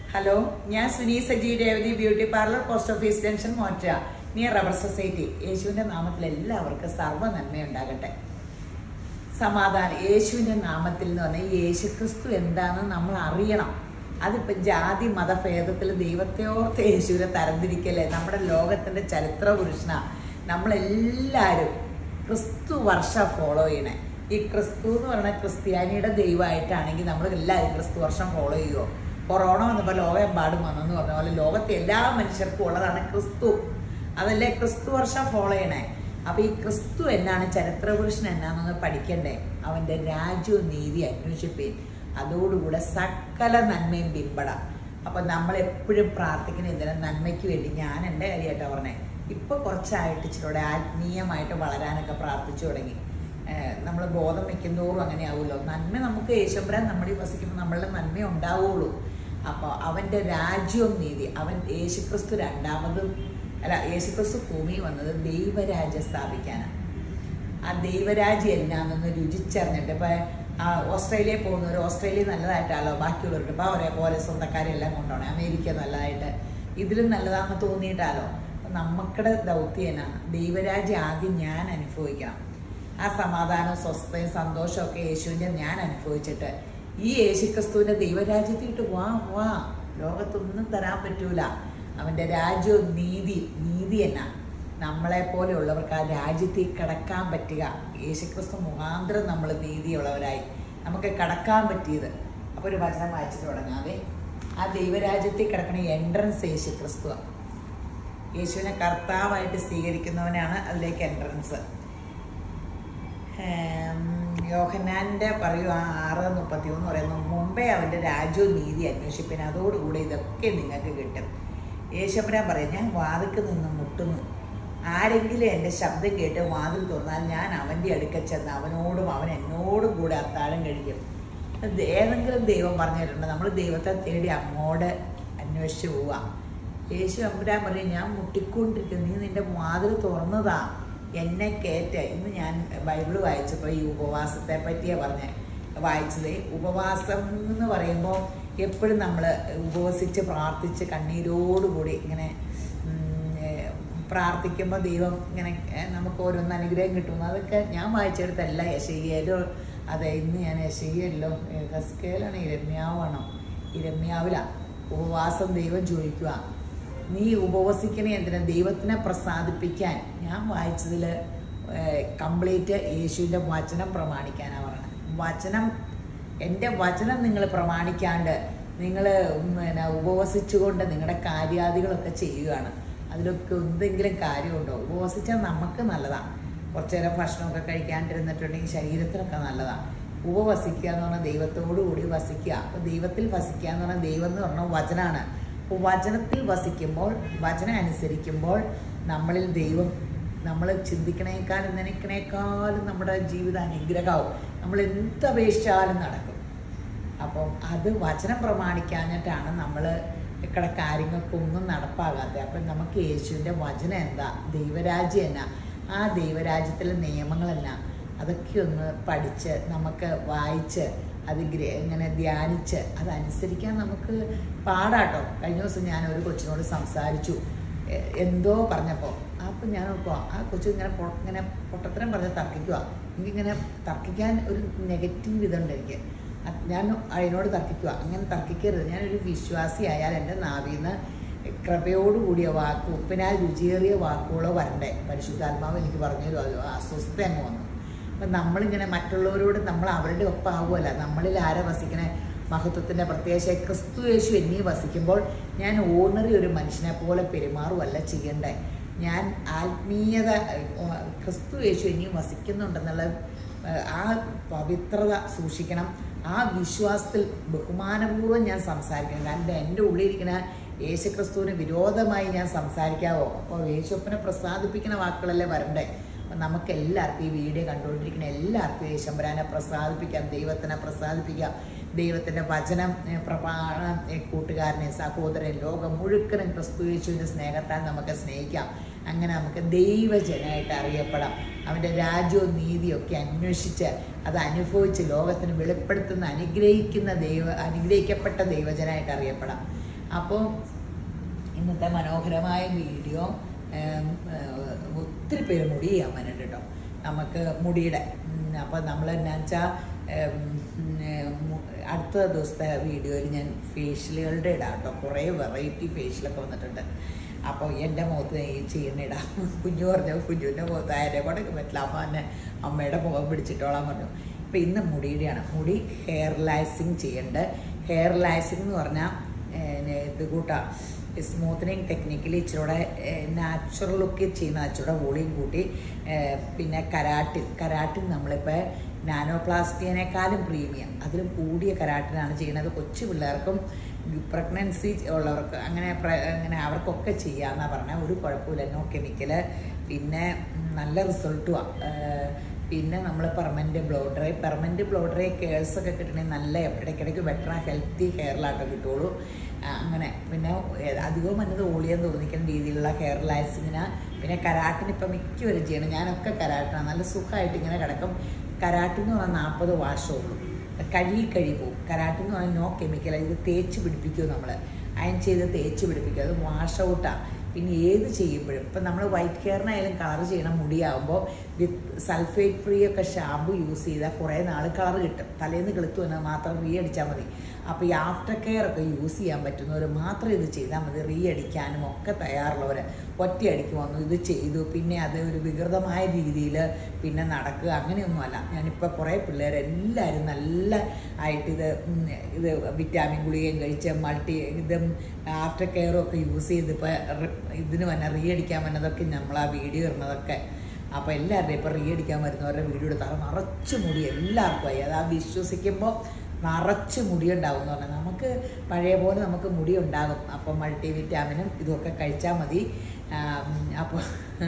Hello ഞാൻ Suni Saji Revathi beauty parlour post office junction Motta near rubber society യേശുവിന്റെ നാമത്തിൽ എല്ലാവർക്കും സർവ്വ നന്മയുണ്ടാകട്ടെ സമാധാനം യേശുവിന്റെ നാമത്തിൽ എന്ന് പറഞ്ഞാൽ യേശു ക്രിസ്തു എന്താണെന്ന് നമ്മൾ അറിയണം അതിപ്പോൾ ജാതി മതഭേദത്തിൽ ദൈവത്തെ ഓർത്ത് യേശുവിനെ തരംതിരിക്കല്ലേ നമ്മുടെ ലോകത്തിന്റെ ചരിത്ര പുരുഷന നമ്മളെല്ലാവരും ക്രിസ്തു വർഷ ഫോളോ ചെയ്യണേ ഈ ക്രിസ്തു എന്ന് പറയുന്ന ക്രിസ്ത്യാനിയുടെ ദൈവമായിട്ടാണെങ്കിൽ നമ്മൾ എല്ലാവരും ക്രിസ്തു വർഷം ഫോളോ ചെയ്യുമോ കൊറോണ വന്നപ്പോൾ ലോകമെമ്പാടും വന്നെന്ന് പറഞ്ഞ പോലെ ലോകത്തെ എല്ലാ മനുഷ്യർക്കും ഉള്ളതാണ് ക്രിസ്തു അതല്ലേ ക്രിസ്തു വർഷം ഫോളോ ചെയ്യണേ അപ്പൊ ഈ ക്രിസ്തു എന്നാണ് ചരിത്രപുരുഷൻ എന്നാണെന്ന് പഠിക്കണ്ടേ അവന്റെ രാജ്യവും നീതി അന്വേഷിപ്പീൻ അതോടുകൂടെ സകല നന്മയും പിമ്പടാം അപ്പൊ നമ്മൾ എപ്പോഴും പ്രാർത്ഥിക്കുന്ന ഇതിനെ നന്മയ്ക്ക് വേണ്ടി ഞാൻ എൻ്റെ കാര്യമായിട്ടാ പറഞ്ഞേ ഇപ്പൊ കുറച്ചായിട്ട് ഇച്ചിരൂടെ ആത്മീയമായിട്ട് വളരാനൊക്കെ പ്രാർത്ഥിച്ചു തുടങ്ങി നമ്മൾ ബോധം വെക്കുന്തോറും അങ്ങനെ ആവുമല്ലോ നന്മ നമുക്ക് യേശുമ്പരാൻ നമ്മളിൽ വസിക്കുമ്പോൾ നമ്മളുടെ നന്മ ഉണ്ടാവുള്ളൂ അപ്പോൾ അവൻ്റെ രാജ്യവും നീതി അവൻ യേശുക്രിസ്തു രണ്ടാമതും അല്ല യേശുക്രിസ്തു ഭൂമി വന്നത് ദൈവരാജ്യം സ്ഥാപിക്കാനാണ് ആ ദൈവരാജ്യം എന്നാണെന്ന് രുചിച്ചറിഞ്ഞിട്ട് ഇപ്പം ഓസ്ട്രേലിയയിൽ പോകുന്നവർ ഓസ്ട്രേലിയ നല്ലതായിട്ടാണല്ലോ ബാക്കിയുള്ളവർക്ക് ഇപ്പോൾ അവരെ പോലെ സ്വന്തക്കാരെ എല്ലാം കൊണ്ടുപോകണം അമേരിക്ക നല്ലതായിട്ട് ഇതിലും നല്ലതാണെന്ന് തോന്നിയിട്ടാലോ നമുക്കുടെ ദൗത്യനാണ് ദൈവരാജ്യം ആദ്യം ഞാൻ അനുഭവിക്കണം ആ സമാധാനവും സ്വസ്ഥയും സന്തോഷവും ഒക്കെ യേശുവിൻ്റെ ഞാൻ അനുഭവിച്ചിട്ട് ഈ യേശുക്രിസ്തുവിൻ്റെ ദൈവരാജ്യത്തിട്ട് വാ വാ ലോകത്തൊന്നും തരാൻ പറ്റൂല അവൻ്റെ രാജ്യവും നീതി നീതി എന്നാ നമ്മളെ പോലെയുള്ളവർക്ക് ആ രാജ്യത്തിൽ കടക്കാൻ പറ്റുക യേശുക്രിസ്തു മുഖാന്തരം നമ്മൾ നീതിയുള്ളവരായി നമുക്ക് കടക്കാൻ പറ്റിയത് അപ്പോൾ ഒരു വചനം വായിച്ചിട്ട് തുടങ്ങാവേ ആ ദൈവരാജ്യത്തിൽ കിടക്കണ എൻട്രൻസ് യേശുക്രിസ്തുവാണ് യേശുവിനെ കർത്താവായിട്ട് സ്വീകരിക്കുന്നവനാണ് അതിലേക്ക് എൻട്രൻസ് യോഹനാന്റെ പറയൂ ആ ആറ് മുപ്പത്തി ഒന്ന് പറയുന്നു മുമ്പേ അവൻ്റെ രാജ്യവും നീതി അന്വേഷിപ്പിന് അതോടുകൂടി ഇതൊക്കെ നിങ്ങൾക്ക് കിട്ടും യേശപ്പരാൻ പറയും ഞാൻ വാതിക്ക് നിന്ന് മുട്ടുന്നു ആരെങ്കിലും എൻ്റെ ശബ്ദം കേട്ട് വാതിൽ തുറന്നാൽ ഞാൻ അവൻ്റെ അടുക്ക ചെന്ന് അവനോടും അവൻ എന്നോടും കൂടെ അത്താഴം കഴിക്കും ഏതെങ്കിലും ദൈവം പറഞ്ഞിട്ടുണ്ട് നമ്മൾ ദൈവത്തെ തേടി അങ്ങോട്ട് അന്വേഷിച്ച് പോവാം യേശു അമ്പരാൻ പറയും ഞാൻ മുട്ടിക്കൊണ്ടിരിക്കുന്നു നീ നിന്റെ വാതിൽ തുറന്നതാ എന്നെ കയറ്റ ഇന്ന് ഞാൻ ബൈബിള് വായിച്ചപ്പോൾ ഈ ഉപവാസത്തെ പറ്റിയാണ് പറഞ്ഞത് വായിച്ചത് ഉപവാസം എന്ന് പറയുമ്പോൾ എപ്പോഴും നമ്മൾ ഉപവസിച്ച് പ്രാർത്ഥിച്ച് കണ്ണീരോടുകൂടി ഇങ്ങനെ പ്രാർത്ഥിക്കുമ്പോൾ ദൈവം ഇങ്ങനെ നമുക്ക് ഓരോന്ന് അനുഗ്രഹം കിട്ടുന്നു അതൊക്കെ ഞാൻ വായിച്ചെടുത്തല്ല യശയ്യലോ അതെ ഇന്ന് ഞാൻ യശയ്യല്ലോ ഹസ്കേലാണ് ഇരമ്യാവാണോ ഇരമ്യാവിലാണ് ഉപവാസം ദൈവം ചോദിക്കുക നീ ഉപവസിക്കണേ എന്തിനാ ദൈവത്തിനെ പ്രസാദിപ്പിക്കാൻ ഞാൻ വായിച്ചതിൽ കംപ്ലീറ്റ് യേശുവിൻ്റെ വചനം പ്രമാണിക്കാനാണ് പറയുന്നത് വചനം എൻ്റെ വചനം നിങ്ങൾ പ്രമാണിക്കാണ്ട് നിങ്ങൾ പിന്നെ ഉപവസിച്ചുകൊണ്ട് നിങ്ങളുടെ കാര്യാദികളൊക്കെ ചെയ്യുകയാണ് അതിലൊക്കെ എന്തെങ്കിലും കാര്യമുണ്ടോ ഉപവസിച്ചാൽ നമുക്ക് നല്ലതാണ് കുറച്ചു നേരം ഭക്ഷണമൊക്കെ കഴിക്കാണ്ടിരുന്നിട്ടുണ്ടെങ്കിൽ ശരീരത്തിനൊക്കെ നല്ലതാണ് ഉപവസിക്കുക എന്ന് പറഞ്ഞാൽ ദൈവത്തോടു കൂടി വസിക്കുക അപ്പോൾ ദൈവത്തിൽ വസിക്കുക എന്ന് പറഞ്ഞാൽ ദൈവം എന്ന് പറഞ്ഞാൽ വചനമാണ് വചനത്തിൽ വസിക്കുമ്പോൾ വചനം അനുസരിക്കുമ്പോൾ നമ്മളിൽ ദൈവം നമ്മൾ ചിന്തിക്കണേക്കാളും നനയ്ക്കണേക്കാളും നമ്മുടെ ജീവിതം അനുഗ്രഹമാവും നമ്മൾ എന്ത് അപേക്ഷിച്ചാലും നടക്കും അപ്പം അത് വചനം പ്രമാണിക്കാഞ്ഞിട്ടാണ് നമ്മൾ ഇവിടെ കാര്യങ്ങൾക്കൊന്നും നടപ്പാകാത്തത് അപ്പം നമുക്ക് യേശുവിൻ്റെ വചനം എന്താ ദൈവരാജ്യം എന്നാ ആ ദൈവരാജ്യത്തിലെ നിയമങ്ങളെന്നാ അതൊക്കെ ഒന്ന് പഠിച്ച് നമുക്ക് വായിച്ച് അത് ഇങ്ങനെ ധ്യാനിച്ച് അതനുസരിക്കാൻ നമുക്ക് പാടാട്ടോ കഴിഞ്ഞ ദിവസം ഞാൻ ഒരു കൊച്ചിനോട് സംസാരിച്ചു എന്തോ പറഞ്ഞപ്പോൾ അപ്പം ഞാൻ ഓർക്കുക ആ കൊച്ചു ഇങ്ങനെ ഇങ്ങനെ പൊട്ടത്തരം പറഞ്ഞ് തർക്കിക്കുക എനിക്കിങ്ങനെ തർക്കിക്കാൻ ഒരു നെഗറ്റീവ് ഇതുണ്ട് എനിക്ക് ഞാൻ അതിനോട് തർക്കിക്കുക അങ്ങനെ തർക്കിക്കരുത് ഞാനൊരു വിശ്വാസിയായാൽ എൻ്റെ നാവിൽ നിന്ന് കൃപയോടുകൂടിയ വാക്ക് ഉപ്പിനാൽ രുചിയേറിയ വാക്കുകളോ വരണ്ടേ പരിശുദ്ധാത്മാവ് എനിക്ക് പറഞ്ഞു തരും അത് അസ്വസ്ഥ അങ്ങ് വന്നു അപ്പം നമ്മളിങ്ങനെ മറ്റുള്ളവരോട് നമ്മൾ അവരുടെ ഒപ്പം ആവുമല്ല നമ്മളിൽ ആരെ വസിക്കണേ മഹത്വത്തിൻ്റെ പ്രത്യേകിച്ച് ക്രിസ്തു യേശു എന്നീ വസിക്കുമ്പോൾ ഞാൻ ഓർണറി ഒരു മനുഷ്യനെ പോലെ പെരുമാറുമല്ല ചെയ്യണ്ടേ ഞാൻ ആത്മീയത ക്രിസ്തു യേശു എന്നീ വസിക്കുന്നുണ്ടെന്നുള്ള ആ പവിത്രത സൂക്ഷിക്കണം ആ വിശ്വാസത്തിൽ ബഹുമാനപൂർവ്വം ഞാൻ സംസാരിക്കണം കാരണം എൻ്റെ ഉള്ളിലിരിക്കുന്ന യേശു ക്രിസ്തുവിന് വിരോധമായി ഞാൻ സംസാരിക്കാവോ അപ്പോൾ യേശുപ്പനെ പ്രസാദിപ്പിക്കുന്ന വാക്കുകളല്ലേ വരണ്ടേ അപ്പം നമുക്ക് എല്ലാവർക്കും ഈ വീഡിയോ കണ്ടുകൊണ്ടിരിക്കുന്ന എല്ലാവർക്കും യേശമ്പരാനെ പ്രസാദിപ്പിക്കാം ദൈവത്തിനെ പ്രസാദിപ്പിക്കാം ദൈവത്തിൻ്റെ വചനം പ്രമാണം കൂട്ടുകാരനെ സഹോദരൻ ലോകം മുഴുക്കനും ക്രിസ്തു യേശുവിൻ്റെ സ്നേഹത്താൽ നമുക്ക് സ്നേഹിക്കാം അങ്ങനെ നമുക്ക് ദൈവജനായിട്ട് അറിയപ്പെടാം അവൻ്റെ രാജ്യവും നീതിയും ഒക്കെ അന്വേഷിച്ച് അത് അനുഭവിച്ച് ലോകത്തിന് വെളിപ്പെടുത്തുന്ന അനുഗ്രഹിക്കുന്ന ദൈവ അനുഗ്രഹിക്കപ്പെട്ട ദൈവജനായിട്ട് അറിയപ്പെടാം അപ്പോൾ ഇന്നത്തെ മനോഹരമായ വീഡിയോ ഏം, ഏഹ്, ഒത്തിരി പേര് മുടി ചെയ്യാൻ വരുന്നുണ്ട് കേട്ടോ നമുക്ക് മുടിയുടെ അപ്പം നമ്മൾ എന്നാ വെച്ചാൽ അടുത്ത ദിവസത്തെ വീഡിയോയിൽ ഞാൻ ഫേഷ്യലുകളുടെ ഇടാം കേട്ടോ കുറേ വെറൈറ്റി ഫേഷ്യലൊക്കെ വന്നിട്ടുണ്ട് അപ്പോൾ എൻ്റെ മുഖത്ത് ഈ ചെയ്യുന്ന ഇടാം കുഞ്ഞു പറഞ്ഞു കുഞ്ഞുവിൻ്റെ മുഖത്ത് അതിനെ കൊണ്ടൊക്കെ പറ്റില്ല അമ്മ എന്നെ അമ്മയുടെ മുഖം പിടിച്ചിട്ടോളാൻ പറഞ്ഞു ഇപ്പം ഇന്ന് മുടിയുടെയാണ് മുടി ഹെയർ ലാസിങ് ചെയ്യേണ്ടത് ഹെയർ ലാസിങ് എന്ന് പറഞ്ഞാൽ ഇത് കൂട്ടാ സ്മൂത്തനിങ് ടെക്നിക്കിൽ ഇച്ചിരൂടെ നാച്ചുറൽ ലുക്ക് ചെയ്യുന്ന ഇച്ചിരൂടെ വോളിയം കൂട്ടി ഏഹ്, പിന്നെ കരാട്ടിൻ കരാട്ടിൻ നമ്മളിപ്പോൾ നാനോപ്ലാസ്റ്റിയേക്കാളും പ്രീമിയം അതിലും കൂടിയ കരാട്ടിനാണ് ചെയ്യുന്നത് കൊച്ചു പിള്ളേർക്കും പ്രഗ്നൻസി ഉള്ളവർക്ക് അങ്ങനെ പ്ര- അങ്ങനെ അവർക്കൊക്കെ ചെയ്യാമെന്നാണ് പറഞ്ഞാൽ ഒരു കുഴപ്പമില്ല നോ കെമിക്കൽ പിന്നെ ഉം, നല്ല റിസൾട്ടുമാണ് പിന്നെ നമ്മൾ permanent blow dry permanent blow dry curls ഒക്കെ കിട്ടണമെങ്കിൽ നല്ല ഇടയ്ക്കിടയ്ക്ക് ബെറ്റർ ഹെൽത്തി ഹെയറിലാട്ടോ കിട്ടുള്ളൂ ആ, അങ്ങനെ പിന്നെ ഏ- അധികവും വന്നത് ഓളിയം തോന്നിക്കുന്ന രീതിയിലുള്ള ഹെയർ ലാസിങ്ങിന് പിന്നെ കരാട്ടിന് ഇപ്പം മിക്കവരും ചെയ്യണം ഞാനൊക്കെ കരാട്ടിനാണ് നല്ല സുഖമായിട്ട് ഇങ്ങനെ കിടക്കും കരാട്ടിന് പറഞ്ഞാൽ നാൽപ്പത് വാഷേ ഉള്ളൂ കഴുകി കഴി പോകും കരാട്ടിന് പറഞ്ഞാൽ നോ കെമിക്കൽ ഇത് തേച്ച് പിടിപ്പിക്കും നമ്മൾ അയൺ ചെയ്ത് തേച്ച് പിടിപ്പിക്കും അത് വാഷ് ഔട്ടാണ് പിന്നെ ഏത് ചെയ്യുമ്പോഴും ഇപ്പം നമ്മൾ വൈറ്റ് ഹെയറിനായാലും കളർ ചെയ്യണം മുടിയാകുമ്പോൾ വിത്ത് സൾഫേറ്റ് ഫ്രീ ഒക്കെ ഷാമ്പു യൂസ് ചെയ്താൽ കുറേ നാൾ കളർ കിട്ടും തലേന്ന് കിളുത്തു എന്നാൽ മാത്രം റീ അടിച്ചാൽ മതി അപ്പോൾ ഈ ആഫ്റ്റർ കെയർ ഒക്കെ യൂസ് ചെയ്യാൻ പറ്റുന്നവർ മാത്രം ഇത് ചെയ്താൽ മതി റീ അടിക്കാനും ഒക്കെ തയ്യാറുള്ളവർ ഒറ്റയടിക്ക് വന്നു ഇത് ചെയ്തു പിന്നെ അത് ഒരു വികൃതമായ രീതിയിൽ പിന്നെ നടക്കുക അങ്ങനെയൊന്നുമല്ല ഞാനിപ്പോൾ കുറേ പിള്ളേർ എല്ലാവരും നല്ല ആയിട്ട് ഇത് ഉം, ഇത് വിറ്റാമിൻ ഗുളികയും കഴിച്ച് മൾട്ടി ഇതും ആഫ്റ്റർ കെയറും ഒക്കെ യൂസ് ചെയ്ത് ഇപ്പോൾ ഇതിന് വന്നെ റീ അടിക്കാൻ വന്നതൊക്കെ നമ്മൾ ആ വീഡിയോ ഇടുന്നതൊക്കെ അപ്പോൾ എല്ലാവരുടെയും ഇപ്പോൾ റീ അടിക്കാൻ വരുന്നവരുടെ വീഡിയോ എടുത്താൽ നിറച്ച് മുടി എല്ലാവർക്കും ആയി അത് ആ വിശ്വസിക്കുമ്പോൾ നിറച്ച് മുടി ഉണ്ടാവും എന്ന് പറഞ്ഞാൽ നമുക്ക് പഴയ പോലെ നമുക്ക് മുടി ഉണ്ടാകും അപ്പോൾ മൾട്ടി വിറ്റാമിനും ഇതൊക്കെ കഴിച്ചാൽ മതി അപ്പോൾ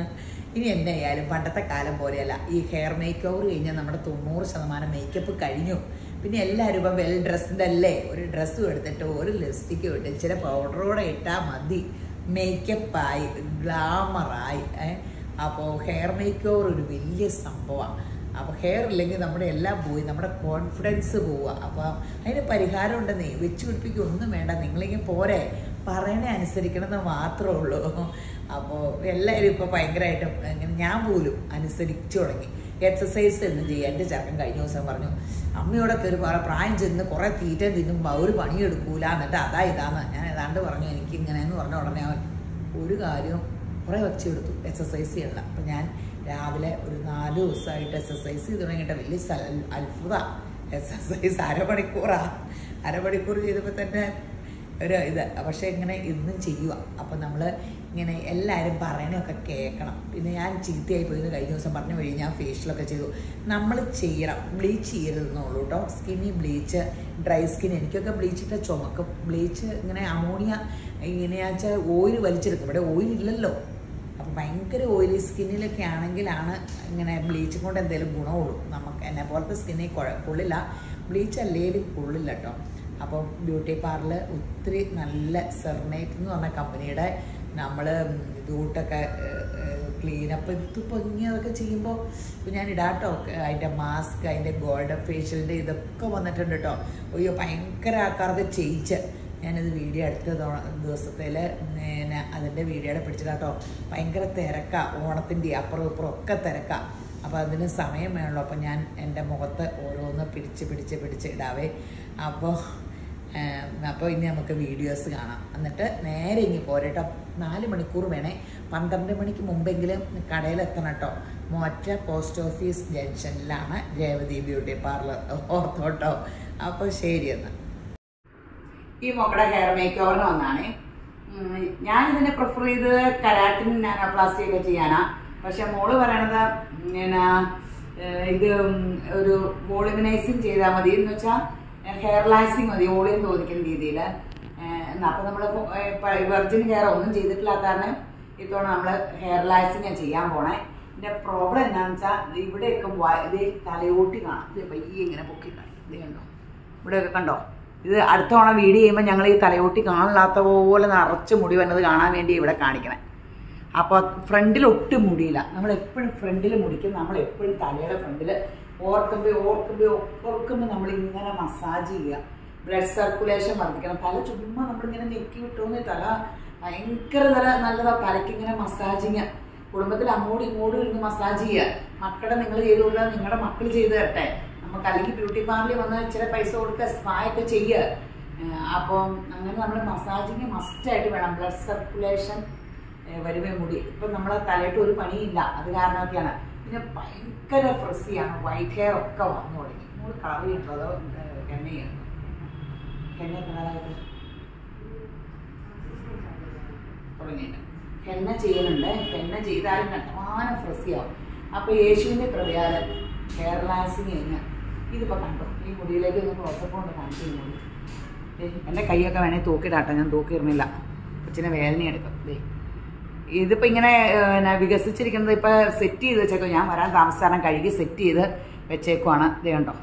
ഇനി എന്തായാലും പണ്ടത്തെ കാലം പോലെയല്ല ഈ ഹെയർ മേക്ക് ഓവർ കഴിഞ്ഞാൽ നമ്മുടെ തൊണ്ണൂറ് ശതമാനം മേക്കപ്പ് കഴിഞ്ഞു പിന്നെ എല്ലാവരും ഇപ്പം വെൽ ഡ്രസ്ഡ് അല്ലേ ഒരു ഡ്രസ്സും എടുത്തിട്ട് ഒരു ലിപ്സ്റ്റിക്കും ഇട്ട് ഇച്ചിരി പൗഡറോടെ ഇട്ടാൽ മതി മേക്കപ്പായി ഗ്ലാമറായി അപ്പോൾ ഹെയർ മേക്ക് ഓവർ ഒരു വലിയ സംഭവമാണ് അപ്പോൾ ഹെയർ ഇല്ലെങ്കിൽ നമ്മുടെ എല്ലാം പോയി നമ്മുടെ കോൺഫിഡൻസ് പോവുക അപ്പോൾ അതിന് പരിഹാരം ഉണ്ടെന്നേ വെച്ച് പിടിപ്പിക്കുക ഒന്നും വേണ്ട നിങ്ങളിങ്ങനെ പോരെ പറയണേ അനുസരിക്കണമെന്ന് മാത്രമേ ഉള്ളൂ അപ്പോൾ എല്ലാവരും ഇപ്പോൾ ഭയങ്കരമായിട്ടും അങ്ങനെ ഞാൻ പോലും അനുസരിച്ചു തുടങ്ങി എക്സസൈസ് ഒന്നും ചെയ്യാൻ എൻ്റെ ചെറുക്കൻ കഴിഞ്ഞ ദിവസം പറഞ്ഞു അമ്മയോടൊക്കെ ഒരു പറ പ്രായം ചെന്ന് കുറേ തീറ്റ തിന്നുമ്പോൾ ഒരു പണിയെടുക്കൂല എന്നിട്ട് അതാ ഇതാന്ന് ഞാൻ ഏതാണ്ട് പറഞ്ഞു എനിക്ക് ഇങ്ങനെയെന്ന് പറഞ്ഞ ഉടനെ അവൻ ഒരു കാര്യവും കുറേ വെച്ചെടുത്തു എക്സസൈസ് ചെയ്യണ്ട അപ്പം ഞാൻ രാവിലെ ഒരു നാല് ദിവസമായിട്ട് എക്സസൈസ് ചെയ്ത് തുടങ്ങിയിട്ട് വലിയ സൽ- അത്ഭുത എക്സസൈസ് അരമണിക്കൂറാ അരമണിക്കൂർ ചെയ്തപ്പോൾ തന്നെ ഒരു ഇത് പക്ഷേ ഇങ്ങനെ ഇന്നും ചെയ്യുക അപ്പം നമ്മൾ ഇങ്ങനെ എല്ലാവരും പറയണതൊക്കെ കേൾക്കണം പിന്നെ ഞാൻ ചീത്തയായി പോയി എന്ന് കഴിഞ്ഞ ദിവസം പറഞ്ഞ വഴി ഞാൻ ഫേഷ്യലൊക്കെ ചെയ്തു നമ്മൾ ചെയ്യണം ബ്ലീച്ച് ചെയ്യരുതെന്നുള്ളൂ കേട്ടോ സ്കിന്നി ബ്ലീച്ച് ഡ്രൈ സ്കിൻ എനിക്കൊക്കെ ബ്ലീച്ചിട്ട് ചുമക്കും ബ്ലീച്ച് ഇങ്ങനെ അമോണിയ ഇങ്ങനെയാച്ചാൽ ഓയിൽ വലിച്ചെടുക്കും ഇവിടെ ഓയിൽ ഇല്ലല്ലോ അപ്പം ഭയങ്കര ഓയിലി സ്കിന്നിലൊക്കെ ആണെങ്കിലാണ് ഇങ്ങനെ ബ്ലീച്ച് കൊണ്ട് എന്തെങ്കിലും ഗുണമുള്ളൂ നമുക്ക് എന്നെ പോലത്തെ സ്കിന്നിൽ കുഴ കൊള്ളില്ല ബ്ലീച്ച് അല്ലേലും കൊള്ളില്ല കേട്ടോ അപ്പോൾ ബ്യൂട്ടി പാർലർ ഒത്തിരി നല്ല സെർനേറ്റ് എന്ന് പറഞ്ഞ കമ്പനിയുടെ നമ്മൾ ഇതുകൂട്ടൊക്കെ ക്ലീനപ്പ് ഇത് പൊങ്ങിയതൊക്കെ ചെയ്യുമ്പോൾ ഇപ്പം ഞാൻ ഇടാട്ടോ അതിൻ്റെ മാസ്ക് അതിൻ്റെ ഗോൾഡൻ ഫേഷ്യലിൻ്റെ ഇതൊക്കെ വന്നിട്ടുണ്ട് കേട്ടോ അയ്യോ ഭയങ്കര ആൾക്കാർക്ക് ചെയ്യിച്ച് ഞാനിത് വീഡിയോ അടുത്ത തവണ ദിവസത്തിൽ പിന്നെ അതിൻ്റെ വീഡിയോയുടെ പിടിച്ചിട്ടാട്ടോ ഭയങ്കര തിരക്കാ ഓണത്തിൻ്റെ അപ്പുറം ഇപ്പുറം ഒക്കെ തിരക്കാ അപ്പോൾ അതിന് സമയം വേണമല്ലോ അപ്പോൾ ഞാൻ എൻ്റെ മുഖത്ത് ഓരോന്ന് പിടിച്ച് പിടിച്ച് പിടിച്ച് ഇടാവേ അപ്പോൾ അപ്പോൾ ഇനി നമുക്ക് വീഡിയോസ് കാണാം എന്നിട്ട് നേരെ ഇനി പോരട്ടോ നാല് മണിക്കൂർ വേണേ പന്ത്രണ്ട് മണിക്ക് മുമ്പെങ്കിലും കടയിലെത്തണം കേട്ടോ മോറ്റ പോസ്റ്റ് ഓഫീസ് ജംഗ്ഷനിലാണ് രേവതി ബ്യൂട്ടി പാർലർ ഓർത്തോട്ടോ അപ്പോൾ ശരി എന്നാൽ ഈ മോക്കടെ ഹെയർ മേക്ക് ഓവറിന് വന്നാണ് ഞാൻ ഇതിനെ പ്രിഫർ ചെയ്ത് കരാട്ടിൻ നാനോപ്ലാസ്റ്റി ഒക്കെ ചെയ്യാനാ പക്ഷെ മോള് പറയണത് പിന്നെ ഏഹ് ഇത് ഉം ഒരു വോളിമിനൈസിങ് ചെയ്താൽ മതി എന്ന് വെച്ചാൽ ഹെയർ ലാസിങ് മതി വോളിയം തോന്നിക്കുന്ന രീതിയിൽ അപ്പം നമ്മൾ വെർജിൻ ഹെയർ ഒന്നും ചെയ്തിട്ടില്ലാത്ത കാരണം ഇത്തവണ നമ്മൾ ഹെയർ ലാസിങ് ചെയ്യാൻ പോണേ ഇതിൻ്റെ പ്രോബ്ലം എന്താണെന്ന് വെച്ചാൽ ഇവിടെയൊക്കെ വ- ഇത് തലയോട്ടി കാണാം ഇത് പയ്യെ ഇങ്ങനെ പൊക്കി കാണാം ഇത് കണ്ടോ ഇവിടെയൊക്കെ കണ്ടോ ഇത് അടുത്ത തവണ വീഡിയോ ചെയ്യുമ്പോൾ ഞങ്ങൾ ഈ തലയോട്ടി കാണില്ലാത്ത പോലെ നിറച്ച് മുടി വന്നത് കാണാൻ വേണ്ടി ഇവിടെ കാണിക്കണേ അപ്പോൾ ഫ്രണ്ടിൽ ഒട്ടും മുടിയില്ല നമ്മൾ എപ്പോഴും ഫ്രണ്ടിൽ മുടിക്കും നമ്മൾ എപ്പോഴും തലയുടെ ഫ്രണ്ടിൽ ഓർക്കുമ്പോൾ ഓർക്കുമ്പോൾ ഓർക്കുമ്പോൾ നമ്മൾ ഇങ്ങനെ മസാജ് ചെയ്യുക ബ്ലഡ് സർക്കുലേഷൻ വർദ്ധിക്കണം തല ചുമ്മാ നമ്മളിങ്ങനെ നെക്കി വിട്ടോന്ന് തല ഭയങ്കര തല നല്ലതാ തലയ്ക്ക് ഇങ്ങനെ മസാജിങ് കുടുംബത്തിൽ അങ്ങോട്ടും ഇങ്ങോട്ടും ഇരുന്ന് മസാജ് ചെയ്യുക മക്കളുടെ നിങ്ങൾ ചെയ്ത് കൊടുത്താൽ നിങ്ങളുടെ മക്കൾ ചെയ്ത് തരട്ടെ നമുക്ക് അല്ലെങ്കിൽ ബ്യൂട്ടി പാർലറിൽ വന്ന് ഇച്ചിരി പൈസ കൊടുക്കുക സ്പാ ഒക്കെ ചെയ്യുക ഏഹ് അപ്പം അങ്ങനെ നമ്മൾ മസാജിങ് മസ്റ്റായിട്ട് വേണം ബ്ലഡ് സർക്കുലേഷൻ വരുവേ മുടി ഇപ്പം നമ്മളെ തലയിട്ട് ഒരു പണിയില്ല അത് കാരണമൊക്കെയാണ് പിന്നെ ഭയങ്കര ഫ്രസ്സിയാണ് വൈറ്റ് ഹെയർ ഒക്കെ വന്നു തുടങ്ങി നമ്മൾ കളർ ചെയ്യുന്നുണ്ടോ അതോ എണ്ണ ചെയ്യണം എണ്ണ കളറായിട്ട് തുടങ്ങിയിട്ട് എണ്ണ ചെയ്യുന്നുണ്ട് എണ്ണ ചെയ്താലും കണ്ടമാനം ഫ്രസ്സിയാവും അപ്പോൾ യേശുവിൻ്റെ പ്രകാരം ഹെയർ ലാസിങ് കഴിഞ്ഞ് ഇതിപ്പോൾ കണ്ടോ ഈ മുടിയിലേക്ക് ഒന്ന് ക്ലോസപ്പ് കൊണ്ട് കാണിച്ചു കഴിഞ്ഞാൽ എൻ്റെ കൈയൊക്കെ വേണേൽ തൂക്കിയിടാട്ടെ ഞാൻ തൂക്കിയിരുന്നില്ല കൊച്ചിനെ വേദന എടുക്കും ദേ ഇതിപ്പോൾ ഇങ്ങനെ പിന്നെ വികസിച്ചിരിക്കുന്നത് ഇപ്പോൾ സെറ്റ് ചെയ്ത് വെച്ചേക്കോ ഞാൻ വരാൻ താമസിച്ചാലും കഴുകി സെറ്റ് ചെയ്ത് വെച്ചേക്കുവാണ് ഇത് കണ്ടോ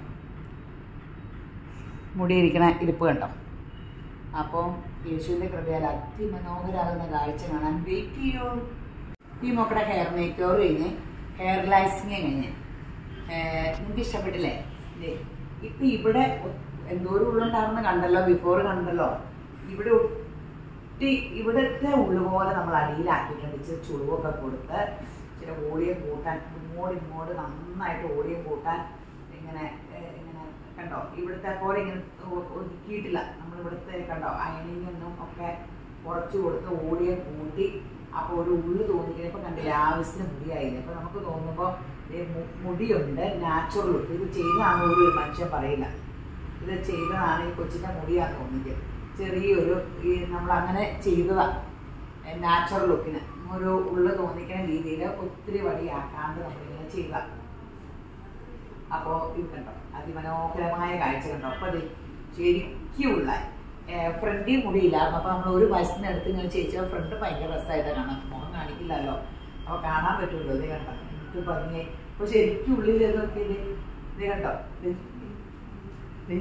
മുടിയിരിക്കണ ഇരിപ്പ് കണ്ടോ അപ്പോൾ യേശുവിൻ്റെ കൃപയാൽ അതിമനോഹരാകുന്ന കാഴ്ച കാണാൻ വെയിറ്റ് ചെയ്യൂ ഈ മക്കളുടെ ഹെയർ മേക്ക് ഓവർ കഴിഞ്ഞ് ഹെയർ ലൈസിങ് കഴിഞ്ഞ് നിങ്ങൾക്ക് ഇഷ്ടപ്പെട്ടില്ലേ ഇല്ലേ ഇപ്പം ഇവിടെ ഒ- എന്തോരം ഉള്ളുണ്ടാകുന്ന കണ്ടല്ലോ ബിഫോർ കണ്ടല്ലോ ഇവിടെ ഒട്ടി ഇവിടുത്തെ ഉള്ളു പോലെ നമ്മൾ അടിയിലാക്കിയിട്ടുണ്ട് ഇച്ചിരി ചുളിവൊക്കെ കൊടുത്ത് ഇച്ചിരി ഓടിയം കൂട്ടാൻ ഇങ്ങോട്ട് ഇങ്ങോട്ട് നന്നായിട്ട് ഓടിയം കൂട്ടാൻ ഇങ്ങനെ ഏഹ്, ഇങ്ങനെ കണ്ടോ ഇവിടുത്തെ പോലെ ഇങ്ങനെ ഒ- ഒതുക്കിയിട്ടില്ല നമ്മൾ ഇവിടുത്തെ കണ്ടോ അയണിങ്ങൊന്നും ഒക്കെ കുറച്ച് കൊടുത്ത് ഓടിയം കൂട്ടി അപ്പോൾ ഒരു ഉള്ളു തോന്നിക്കുന്നപ്പോൾ കണ്ടില്ല ആവശ്യത്തിന് മുടിയായിരുന്നു അപ്പോൾ നമുക്ക് തോന്നുമ്പോൾ മുടിയുണ്ട് നാച്ചുറൽ ലുക്ക് ഇത് ചെയ്തതാണ് ഒരു മനുഷ്യൻ പറയില്ല ഇത് ചെയ്തതാണ് ഈ കൊച്ചിൻ്റെ മുടിയാന്ന് തോന്നിക്ക് ചെറിയൊരു ഈ നമ്മൾ അങ്ങനെ ചെയ്തതാ നാച്ചുറൽ ലുക്കിന് ഒരു ഉള്ളു തോന്നിക്കുന്ന രീതിയിൽ ഒത്തിരി വടിയാക്കാണ്ട് നമ്മളിങ്ങനെ ചെയ്ത അപ്പോൾ ഇത് കണ്ടോ അതിമനോഹരമായ കാഴ്ച കണ്ടോ അപ്പോൾ അത് ശരിക്കുള്ള ഫ്രണ്ടിൽ മുടിയില്ലായിരുന്നു അപ്പോൾ നമ്മൾ ഒരു വയസ്സിന് അടുത്ത് ഇങ്ങനെ ചേച്ചിയുടെ ഫ്രണ്ട് ഭയങ്കര രസമായിട്ട് കാണാം മുഖം കാണിക്കില്ലല്ലോ അപ്പോൾ കാണാൻ പറ്റുമല്ലോ ഇത് കണ്ടോ എനിക്ക് ഭംഗിയായി അപ്പോൾ ശരിക്കും ഉള്ളിൽ ഇതൊക്കെ ഇത് ഇത് കണ്ടോ ഇത് ദേ.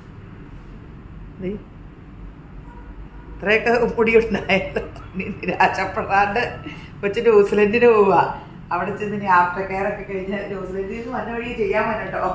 ദേ. ഇത്രയൊക്കെ പൊടി ഉണ്ടായല്ലോ ഇനി നിരാശപ്പെടാണ്ട് കൊച്ചു ന്യൂസിലൻഡിന് പോവാ അവിടെ ചെന്ന് ഇനി ആഫ്റ്റർ കെയർ ഒക്കെ കഴിഞ്ഞ് ന്യൂസിലൻഡിൽ നിന്ന് വന്ന വഴി ചെയ്യാൻ പറ്റട്ടോ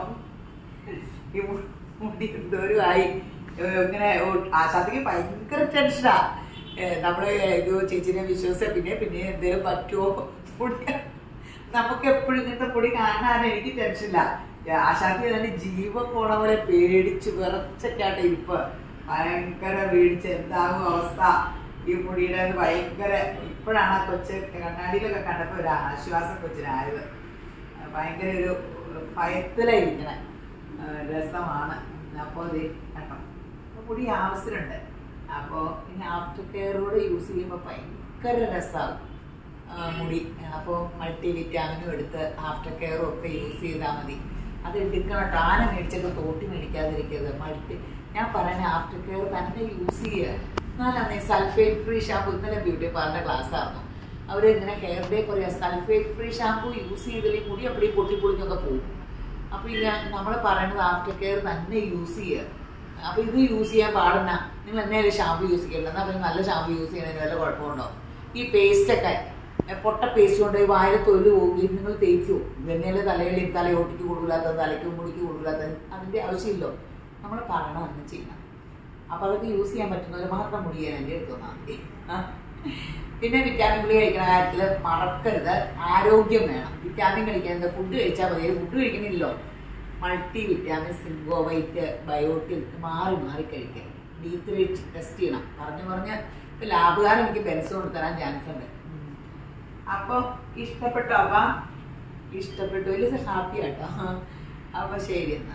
ഈ മു- മുടി എന്തോരം ആയി ഏഹ് ഇങ്ങനെ ഓ- ആശാദിക്ക് ഭയങ്കര ടെൻഷനാ ഏഹ് നമ്മള് ഇത് ചേച്ചിനെ വിശ്വസിച്ച പിന്നെ പിന്നെ എന്തേലും പറ്റുമോ പൊടി നമുക്ക് എപ്പോഴും ഇങ്ങനത്തെ പൊടി കാണാൻ എനിക്ക് ടെൻഷനില്ല ആശാദി തന്നെ ജീവൻ പോണ പോലെ പേടിച്ച് വിറച്ചൊക്കെയായിട്ട് ഇരിപ്പ് ഭയങ്കര പേടിച്ച് എന്താകും അവസ്ഥ ഈ മുടിയുടെ അത് ഭയങ്കര ഇപ്പോഴാണ് ആ കൊച്ച് കണ്ണാടിയിലൊക്കെ കണ്ടപ്പോൾ ഒരു ആശ്വാസം കൊച്ചിനായത് ഭയങ്കര ഒരു ഭയത്തിലായിരിക്കണേ രസമാണ് അപ്പോൾ ഇത് കണ്ടോ അപ്പോൾ മുടി ആവശ്യമുണ്ട് അപ്പോൾ ഇനി ആഫ്റ്റർ കെയറോട് യൂസ് ചെയ്യുമ്പോൾ ഭയങ്കര രസമാകും മുടി അപ്പോൾ മൾട്ടി വിറ്റാമിനും എടുത്ത് ആഫ്റ്റർ കെയറും ഒക്കെ യൂസ് ചെയ്താൽ മതി അത് എടുക്കണം കേട്ടോ ആന മേടിച്ചൊക്കെ തോട്ടി മേടിക്കാതിരിക്കരുത് മൾട്ടി ഞാൻ പറയുന്നത് ആഫ്റ്റർ കെയർ തന്നെ യൂസ് ചെയ്യുക എന്നാലാണ് സൾഫേറ്റ് ഫ്രീ ഷാമ്പു ഇന്നലെ ബ്യൂട്ടി പാർലറിൻ്റെ ക്ലാസ് ആയിരുന്നു അവർ ഇങ്ങനെ ഹെയർ ഡേ കുറേ സൾഫേറ്റ് ഫ്രീ ഷാമ്പു യൂസ് ചെയ്തില്ലെങ്കിൽ മുടി അപ്പടി പൊട്ടിപ്പൊളിഞ്ഞൊക്കെ പോകും അപ്പോൾ ഇല്ല നമ്മൾ പറയുന്നത് ആഫ്റ്റർ കെയർ തന്നെ യൂസ് ചെയ്യുക അപ്പോൾ ഇത് യൂസ് ചെയ്യാൻ പാടില്ല നിങ്ങൾ എന്നാലും ഷാമ്പു യൂസ് ചെയ്യണ്ട എന്നാൽ പിന്നെ നല്ല ഷാമ്പു യൂസ് ചെയ്യുന്നതിന് വല്ല കുഴപ്പമുണ്ടോ ഈ പേസ്റ്റൊക്കെ പൊട്ട പേസ്റ്റ് കൊണ്ട് ഈ വായിലെ തൊഴിൽ പോകി നിങ്ങൾ തേക്കൂ വെണ്ണയിൽ തലയിൽ തലയോട്ടിക്ക് കൊടുക്കില്ലാത്തത് തലയ്ക്കും മുടിക്ക് കൊടുക്കില്ലാത്തത് അതിൻ്റെ ആവശ്യമില്ലോ നമ്മൾ പറയണം തന്നെ ചെയ്യണം അപ്പോൾ അതൊക്കെ യൂസ് ചെയ്യാൻ പറ്റുന്നവർ മാത്രം മുടി ചെയ്യാൻ എൻ്റെ എടുത്തു തന്നാൽ മതി ആ. പിന്നെ വിറ്റാമിൻ ഗുളി കഴിക്കുന്ന കാര്യത്തിൽ മറക്കരുത് ആരോഗ്യം വേണം വിറ്റാമിൻ കഴിക്കുന്നത് ഫുഡ് കഴിച്ചാൽ മതി ഫുഡ് കഴിക്കണില്ലല്ലോ മൾട്ടി വിറ്റാമിൻ സിങ്കോവൈറ്റ് ബയോട്ടിൻ മാറി മാറി കഴിക്കുക ഡി ത്രീ ടെസ്റ്റ് ചെയ്യണം പറഞ്ഞു പറഞ്ഞ് ഇപ്പം ലാഭകാരം എനിക്ക് ബെൻസ് കൊണ്ട് തരാൻ ചാൻസ് ഉണ്ട് അപ്പോൾ ഇഷ്ടപ്പെട്ടോ അപ്പ ഇഷ്ടപ്പെട്ടു വലിയ ഹാപ്പി ആട്ടോ അപ്പോൾ ശരി എന്നാൽ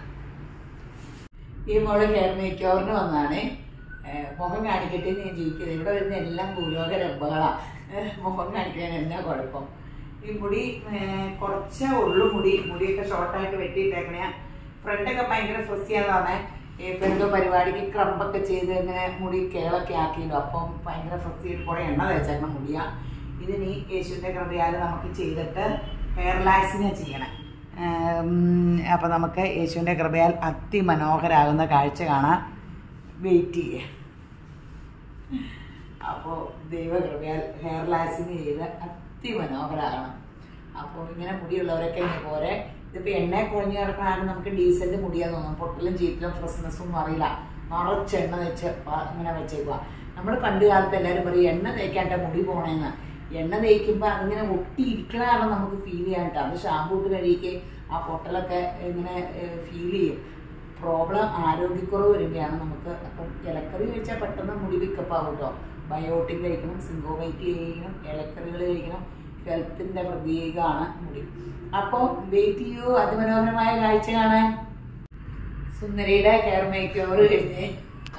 ഈ മോള് ഹെയർ മേക്ക് ഓവറിന് വന്നാണ് മുഖം കാണിക്കട്ടെ എന്ന് ഞാൻ ജീവിക്കുന്നത് ഇവിടെ വരുന്ന എല്ലാം ഭൂലോക രംഭകളാണ് മുഖം കാണിക്കാൻ എന്നാ കുഴപ്പം ഈ മുടി ഏഹ്, കുറച്ചേ ഉള്ളൂ മുടി മുടിയൊക്കെ ഷോർട്ടായിട്ട് വെട്ടിയിട്ടേക്കണേ ഫ്രണ്ടൊക്കെ ഭയങ്കര ഫ്രസ്സിയാതാണ് ഇപ്പം എന്തോ പരിപാടിക്ക് ക്രമ്പൊക്കെ ചെയ്ത് ഇങ്ങനെ മുടി കേളൊക്കെ ആക്കിയല്ലോ അപ്പം ഭയങ്കര ഫ്രസ്സിയായിട്ട് കുറേ എണ്ണ തേച്ചേക്കണം മുടിയാ ഇതിനി യേശുവിൻ്റെ കൃപയാൽ നമുക്ക് ചെയ്തിട്ട് ഹെയർ ലാക്സിനെ ചെയ്യണം അപ്പം നമുക്ക് യേശുവിൻ്റെ കൃപയാൽ അതിമനോഹരാകുന്ന കാഴ്ച കാണാൻ വെയിറ്റ് ചെയ്യുക അപ്പോൾ ദൈവകൃപയാൽ ഹെയർ ലാക്സിങ് ചെയ്ത് അതിമനോഹരമാകണം അപ്പോൾ ഇങ്ങനെ മുടിയുള്ളവരൊക്കെ ഇങ്ങനെ പോരെ ഇതിപ്പോൾ എണ്ണ കുഴഞ്ഞു കിടക്കണാണ് നമുക്ക് ഡീസൻറ്റ് മുടിയാന്ന് തോന്നും പൊട്ടലും ചീറ്റലും ഫ്രഷ്നെസ്സും ഒന്നും അറിയില്ല നിറച്ച് എണ്ണ വെച്ച് പ- ഇങ്ങനെ വെച്ചേക്കുക നമ്മൾ പണ്ട് കാലത്ത് എല്ലാവരും പറയും എണ്ണ തേക്കാട്ട മുടി പോണേന്ന് എണ്ണ തേക്കുമ്പോൾ അതിങ്ങനെ ഒട്ടിയിരിക്കണ കാരണം നമുക്ക് ഫീൽ ചെയ്യാനിട്ട് അത് ഷാമ്പൂ ഇട്ട് കഴിയൊക്കെ ആ പൊട്ടലൊക്കെ ഇങ്ങനെ ഫീൽ ചെയ്യും പ്രോബ്ലം ആരോഗ്യക്കുറവ് വരികയാണ് നമുക്ക് അപ്പം ഇലക്കറി കഴിച്ചാൽ പെട്ടെന്ന് മുടി പിക്കപ്പ് ആവും കേട്ടോ ബയോട്ടിക് കഴിക്കണം സിങ്കോവൈറ്റ് കഴിക്കണം ഇലക്കറികൾ കഴിക്കണം ഹെൽത്തിൻ്റെ പ്രതീകമാണ് മുടി അപ്പോൾ വെയിറ്റ് ചെയ്യൂ അതിമനോഹരമായ കാഴ്ച കാണാൻ സുന്ദരിയുടെ ഹെയർ മേക്ക് ഓവർ കഴിഞ്ഞ്